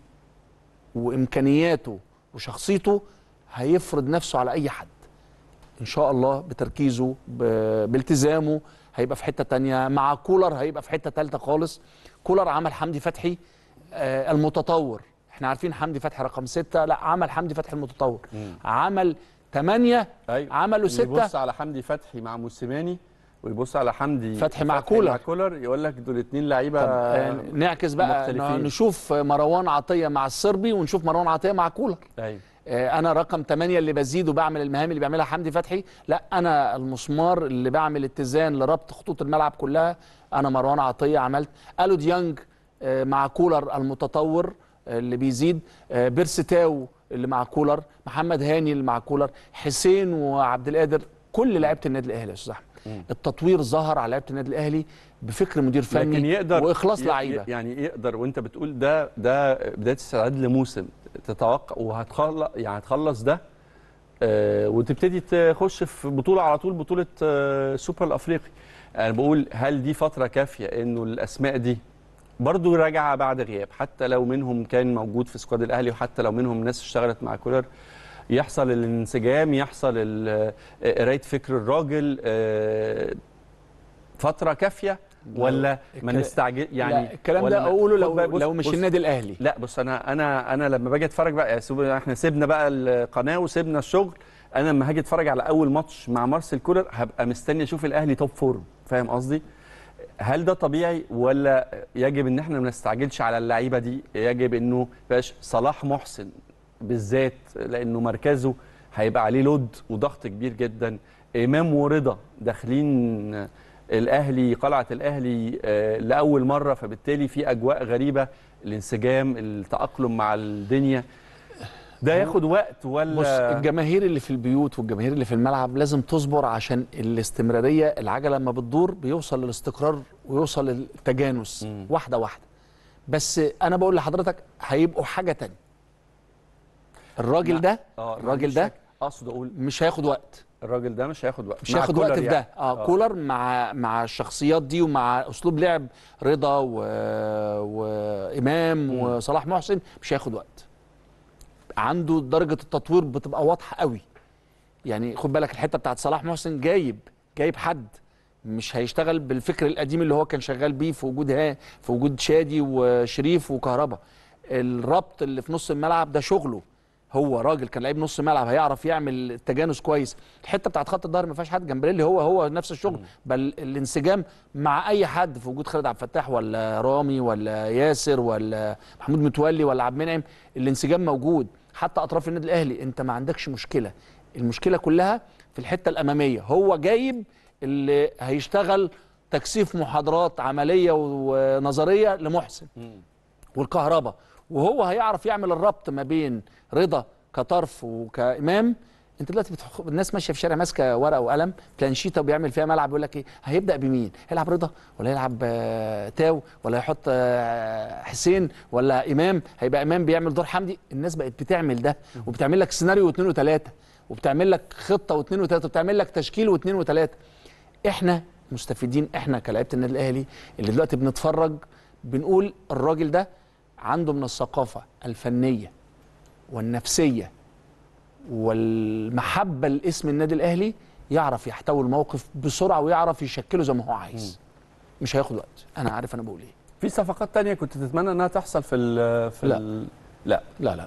Speaker 2: وامكانياته وشخصيته هيفرض نفسه على اي حد ان شاء الله بتركيزه ب- بالتزامه هيبقى في حته تانية مع كولر هيبقى في حته ثالثه خالص كولر عمل حمدي فتحي آه، المتطور احنا عارفين حمدي فتحي رقم ستة لا عمل حمدي فتحي المتطور عمل ثمانية
Speaker 1: ايوه
Speaker 2: عملوا ستة
Speaker 1: يبص على حمدي فتحي مع موسيماني ويبص على حمدي
Speaker 2: فتحي مع كولر.
Speaker 1: مع كولر يقول لك دول اتنين لعيبه
Speaker 2: طب آه، نعكس بقى
Speaker 1: مختلفين.
Speaker 2: نشوف مروان عطية مع الصربي ونشوف مروان عطية مع كولر
Speaker 1: ايوه
Speaker 2: آه، انا رقم 8 اللي بزيد وبعمل المهام اللي بيعملها حمدي فتحي لا انا المسمار اللي بعمل اتزان لربط خطوط الملعب كلها انا مروان عطيه عملت الو ديانج آه، مع كولر المتطور آه، اللي بيزيد آه، بيرستاو اللي مع كولر محمد هاني اللي مع كولر حسين وعبد القادر كل لعيبه النادي الاهلي يا استاذ احمد التطوير ظهر على لعيبه النادي الاهلي بفكر مدير فني
Speaker 1: لكن يقدر
Speaker 2: واخلاص
Speaker 1: ي-
Speaker 2: لعيبه
Speaker 1: يعني يقدر وانت بتقول ده ده بدايه استعداد لموسم تتوقع وهتخلص يعني هتخلص ده آه وتبتدي تخش في بطوله على طول بطوله آه سوبر الافريقي انا بقول هل دي فتره كافيه انه الاسماء دي برضو راجعه بعد غياب حتى لو منهم كان موجود في سكواد الاهلي وحتى لو منهم ناس اشتغلت مع كولر يحصل الانسجام يحصل ال- آه، قرايه فكر الراجل آه، فتره كافيه ولا ما
Speaker 2: الكلا-
Speaker 1: نستعجل يعني
Speaker 2: يعني الكلام
Speaker 1: ولا
Speaker 2: ده
Speaker 1: ما-
Speaker 2: اقوله
Speaker 1: خد
Speaker 2: لو
Speaker 1: بالك، بص-
Speaker 2: لو مش
Speaker 1: بص-
Speaker 2: النادي الاهلي
Speaker 1: لا بص انا انا انا لما باجي اتفرج بقى يا سيب- احنا سيبنا بقى القناه وسيبنا الشغل انا لما هاجي اتفرج على اول ماتش مع مارسيل كولر هبقى مستني اشوف الاهلي توب فورم فاهم قصدي هل ده طبيعي ولا يجب ان احنا ما نستعجلش على اللعيبه دي يجب انه باش صلاح محسن بالذات لانه مركزه هيبقى عليه لود وضغط كبير جدا امام ورضا داخلين الاهلي قلعه الاهلي آه، لاول مره فبالتالي في اجواء غريبه الانسجام التاقلم مع الدنيا ده ياخد وقت ولا
Speaker 2: بص الجماهير اللي في البيوت والجماهير اللي في الملعب لازم تصبر عشان الاستمراريه العجله لما بتدور بيوصل للاستقرار ويوصل للتجانس
Speaker 1: مم.
Speaker 2: واحده واحده بس انا بقول لحضرتك هيبقوا حاجه تانية الراجل
Speaker 1: لا.
Speaker 2: ده
Speaker 1: اه
Speaker 2: الراجل
Speaker 1: مش
Speaker 2: ده
Speaker 1: شك- اقصد اقول
Speaker 2: مش هياخد وقت
Speaker 1: الراجل ده مش هياخد وقت
Speaker 2: مش
Speaker 1: مع
Speaker 2: هياخد
Speaker 1: كولر
Speaker 2: وقت في
Speaker 1: يعني.
Speaker 2: ده اه كولر مع مع الشخصيات دي ومع اسلوب لعب رضا و... وامام
Speaker 1: مم.
Speaker 2: وصلاح محسن مش هياخد وقت عنده درجه التطوير بتبقى واضحه قوي يعني خد بالك الحته بتاعت صلاح محسن جايب جايب حد مش هيشتغل بالفكر القديم اللي هو كان شغال بيه في وجود ها في وجود شادي وشريف وكهربا الربط اللي في نص الملعب ده شغله هو راجل كان لعيب نص ملعب هيعرف يعمل التجانس كويس الحته بتاعت خط الظهر ما فيهاش حد جنبريلي هو هو نفس الشغل بل الانسجام مع اي حد في وجود خالد عبد الفتاح ولا رامي ولا ياسر ولا محمود متولي ولا عبد المنعم الانسجام موجود حتى اطراف النادي الاهلي انت ما عندكش مشكله المشكله كلها في الحته الاماميه هو جايب اللي هيشتغل تكثيف محاضرات عمليه ونظريه لمحسن
Speaker 1: مم.
Speaker 2: والكهرباء وهو هيعرف يعمل الربط ما بين رضا كطرف وكامام انت دلوقتي بتخ... الناس ماشيه في الشارع ماسكه ورقه وقلم بلانشيته وبيعمل فيها ملعب يقول لك ايه هيبدا بمين؟ هيلعب رضا ولا هيلعب آه، تاو ولا هيحط آه، حسين ولا امام هيبقى امام بيعمل دور حمدي الناس بقت بتعمل ده وبتعمل لك سيناريو واثنين وثلاثه وبتعمل لك خطه واثنين وثلاثه وبتعمل لك تشكيل واثنين وثلاثه احنا مستفيدين احنا كلاعيبه النادي الاهلي اللي دلوقتي بنتفرج بنقول الراجل ده عنده من الثقافه الفنيه والنفسيه والمحبه لاسم النادي الاهلي يعرف يحتوي الموقف بسرعه ويعرف يشكله زي ما هو عايز مش هياخد وقت انا عارف انا بقول ايه
Speaker 1: في صفقات تانية كنت تتمنى انها تحصل في ال في
Speaker 2: لا.
Speaker 1: ال لا
Speaker 2: لا لا لا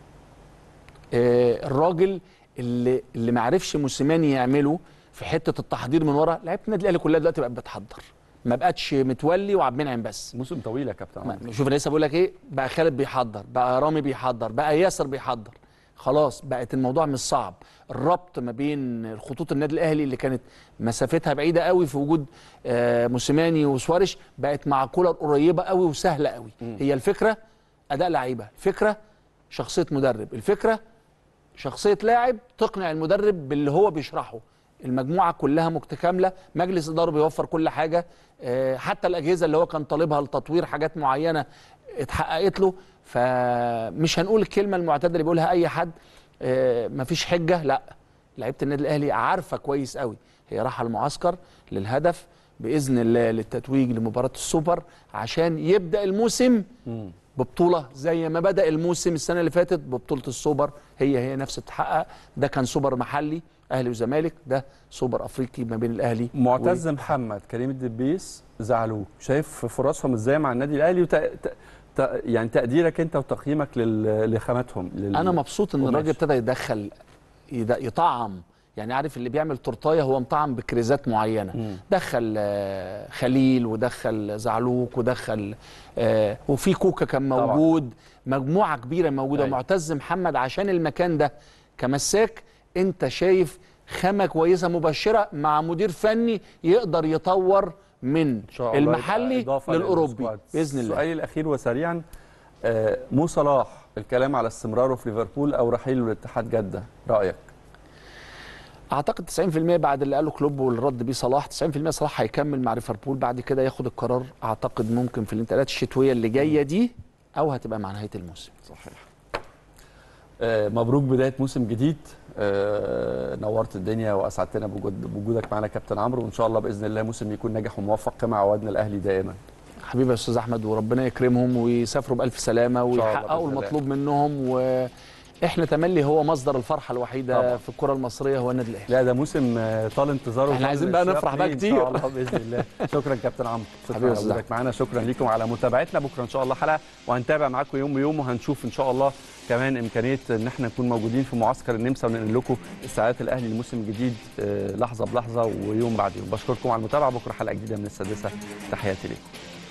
Speaker 2: آه الراجل اللي اللي ما عرفش موسيماني يعمله في حته التحضير من ورا لعيبه النادي الاهلي كلها دلوقتي بقت بتحضر ما بقتش متولي وعبد المنعم بس
Speaker 1: موسم طويل يا كابتن عمرو.
Speaker 2: ما- شوف انا لسه بقول لك ايه بقى خالد بيحضر بقى رامي بيحضر بقى ياسر بيحضر خلاص بقت الموضوع مش صعب الربط ما بين خطوط النادي الاهلي اللي كانت مسافتها بعيده قوي في وجود آه، موسيماني وسوارش بقت مع كولر قريبه قوي وسهله قوي هي الفكره اداء لعيبه الفكره شخصيه مدرب الفكره شخصيه لاعب تقنع المدرب باللي هو بيشرحه المجموعه كلها متكامله مجلس اداره بيوفر كل حاجه آه، حتى الاجهزه اللي هو كان طالبها لتطوير حاجات معينه اتحققت له فمش هنقول الكلمه المعتاده اللي بيقولها اي حد آه، مفيش حجه لا لعيبه النادي الاهلي عارفه كويس قوي هي رايحه المعسكر للهدف باذن الله للتتويج لمباراه السوبر عشان يبدا الموسم
Speaker 1: مم.
Speaker 2: ببطوله زي ما بدا الموسم السنه اللي فاتت ببطوله السوبر هي هي نفس تتحقق ده كان سوبر محلي اهلي وزمالك ده سوبر افريقي ما بين الاهلي
Speaker 1: معتز محمد كريم الدبيس زعلوه شايف فرصهم ازاي مع النادي الاهلي وت... ت... ت... يعني تقديرك انت وتقييمك لل... لخاماتهم لل...
Speaker 2: انا مبسوط ان
Speaker 1: قماش.
Speaker 2: الراجل ابتدى يدخل يد- يطعم يعني عارف اللي بيعمل تورتايه هو مطعم بكريزات معينه
Speaker 1: مم.
Speaker 2: دخل آه، خليل ودخل زعلوك ودخل آه، وفي كوكا كان
Speaker 1: طبعاً.
Speaker 2: موجود مجموعه كبيره موجوده
Speaker 1: أيوة.
Speaker 2: معتز محمد عشان المكان ده كمساك انت شايف خامه كويسه مبشره مع مدير فني يقدر يطور من
Speaker 1: إن شاء الله يبقى
Speaker 2: المحلي
Speaker 1: إضافة
Speaker 2: للاوروبي
Speaker 1: للسكواد.
Speaker 2: باذن الله
Speaker 1: سؤالي الاخير وسريعا آه مو صلاح الكلام على استمراره في ليفربول او رحيله لاتحاد جده رايك
Speaker 2: اعتقد 90% بعد اللي قاله كلوب والرد بيه صلاح 90% صلاح هيكمل مع ليفربول بعد كده ياخد القرار اعتقد ممكن في الانتقالات الشتويه اللي جايه دي او هتبقى مع نهايه الموسم
Speaker 1: صحيح آه مبروك بدايه موسم جديد آه نورت الدنيا واسعدتنا بوجود بوجودك معنا كابتن عمرو وان شاء الله باذن الله موسم يكون ناجح وموفق كما عودنا الاهلي دائما
Speaker 2: حبيبي يا استاذ احمد وربنا يكرمهم ويسافروا بالف سلامه
Speaker 1: شاء الله
Speaker 2: ويحققوا
Speaker 1: بإذن الله.
Speaker 2: المطلوب منهم و احنا تملي هو مصدر الفرحه الوحيده
Speaker 1: طبعا.
Speaker 2: في الكره المصريه هو النادي الاهلي
Speaker 1: لا ده موسم آه، طال انتظاره
Speaker 2: احنا
Speaker 1: وطال
Speaker 2: عايزين بقى
Speaker 1: الاشتياق
Speaker 2: نفرح بقى
Speaker 1: ليه ان
Speaker 2: كتير.
Speaker 1: شاء الله باذن الله شكرا كابتن عمرو شكرا
Speaker 2: حبيبي يا
Speaker 1: على
Speaker 2: أستاذ
Speaker 1: وجودك معانا شكرا لكم على متابعتنا بكره ان شاء الله حلقه وهنتابع معاكم يوم بيوم وهنشوف ان شاء الله كمان امكانيه ان احنا نكون موجودين في معسكر النمسا وننقل لكم استعدادات الاهلي للموسم الجديد آه، لحظه بلحظه ويوم بعد يوم بشكركم على المتابعه بكره حلقه جديده من السادسه تحياتي لكم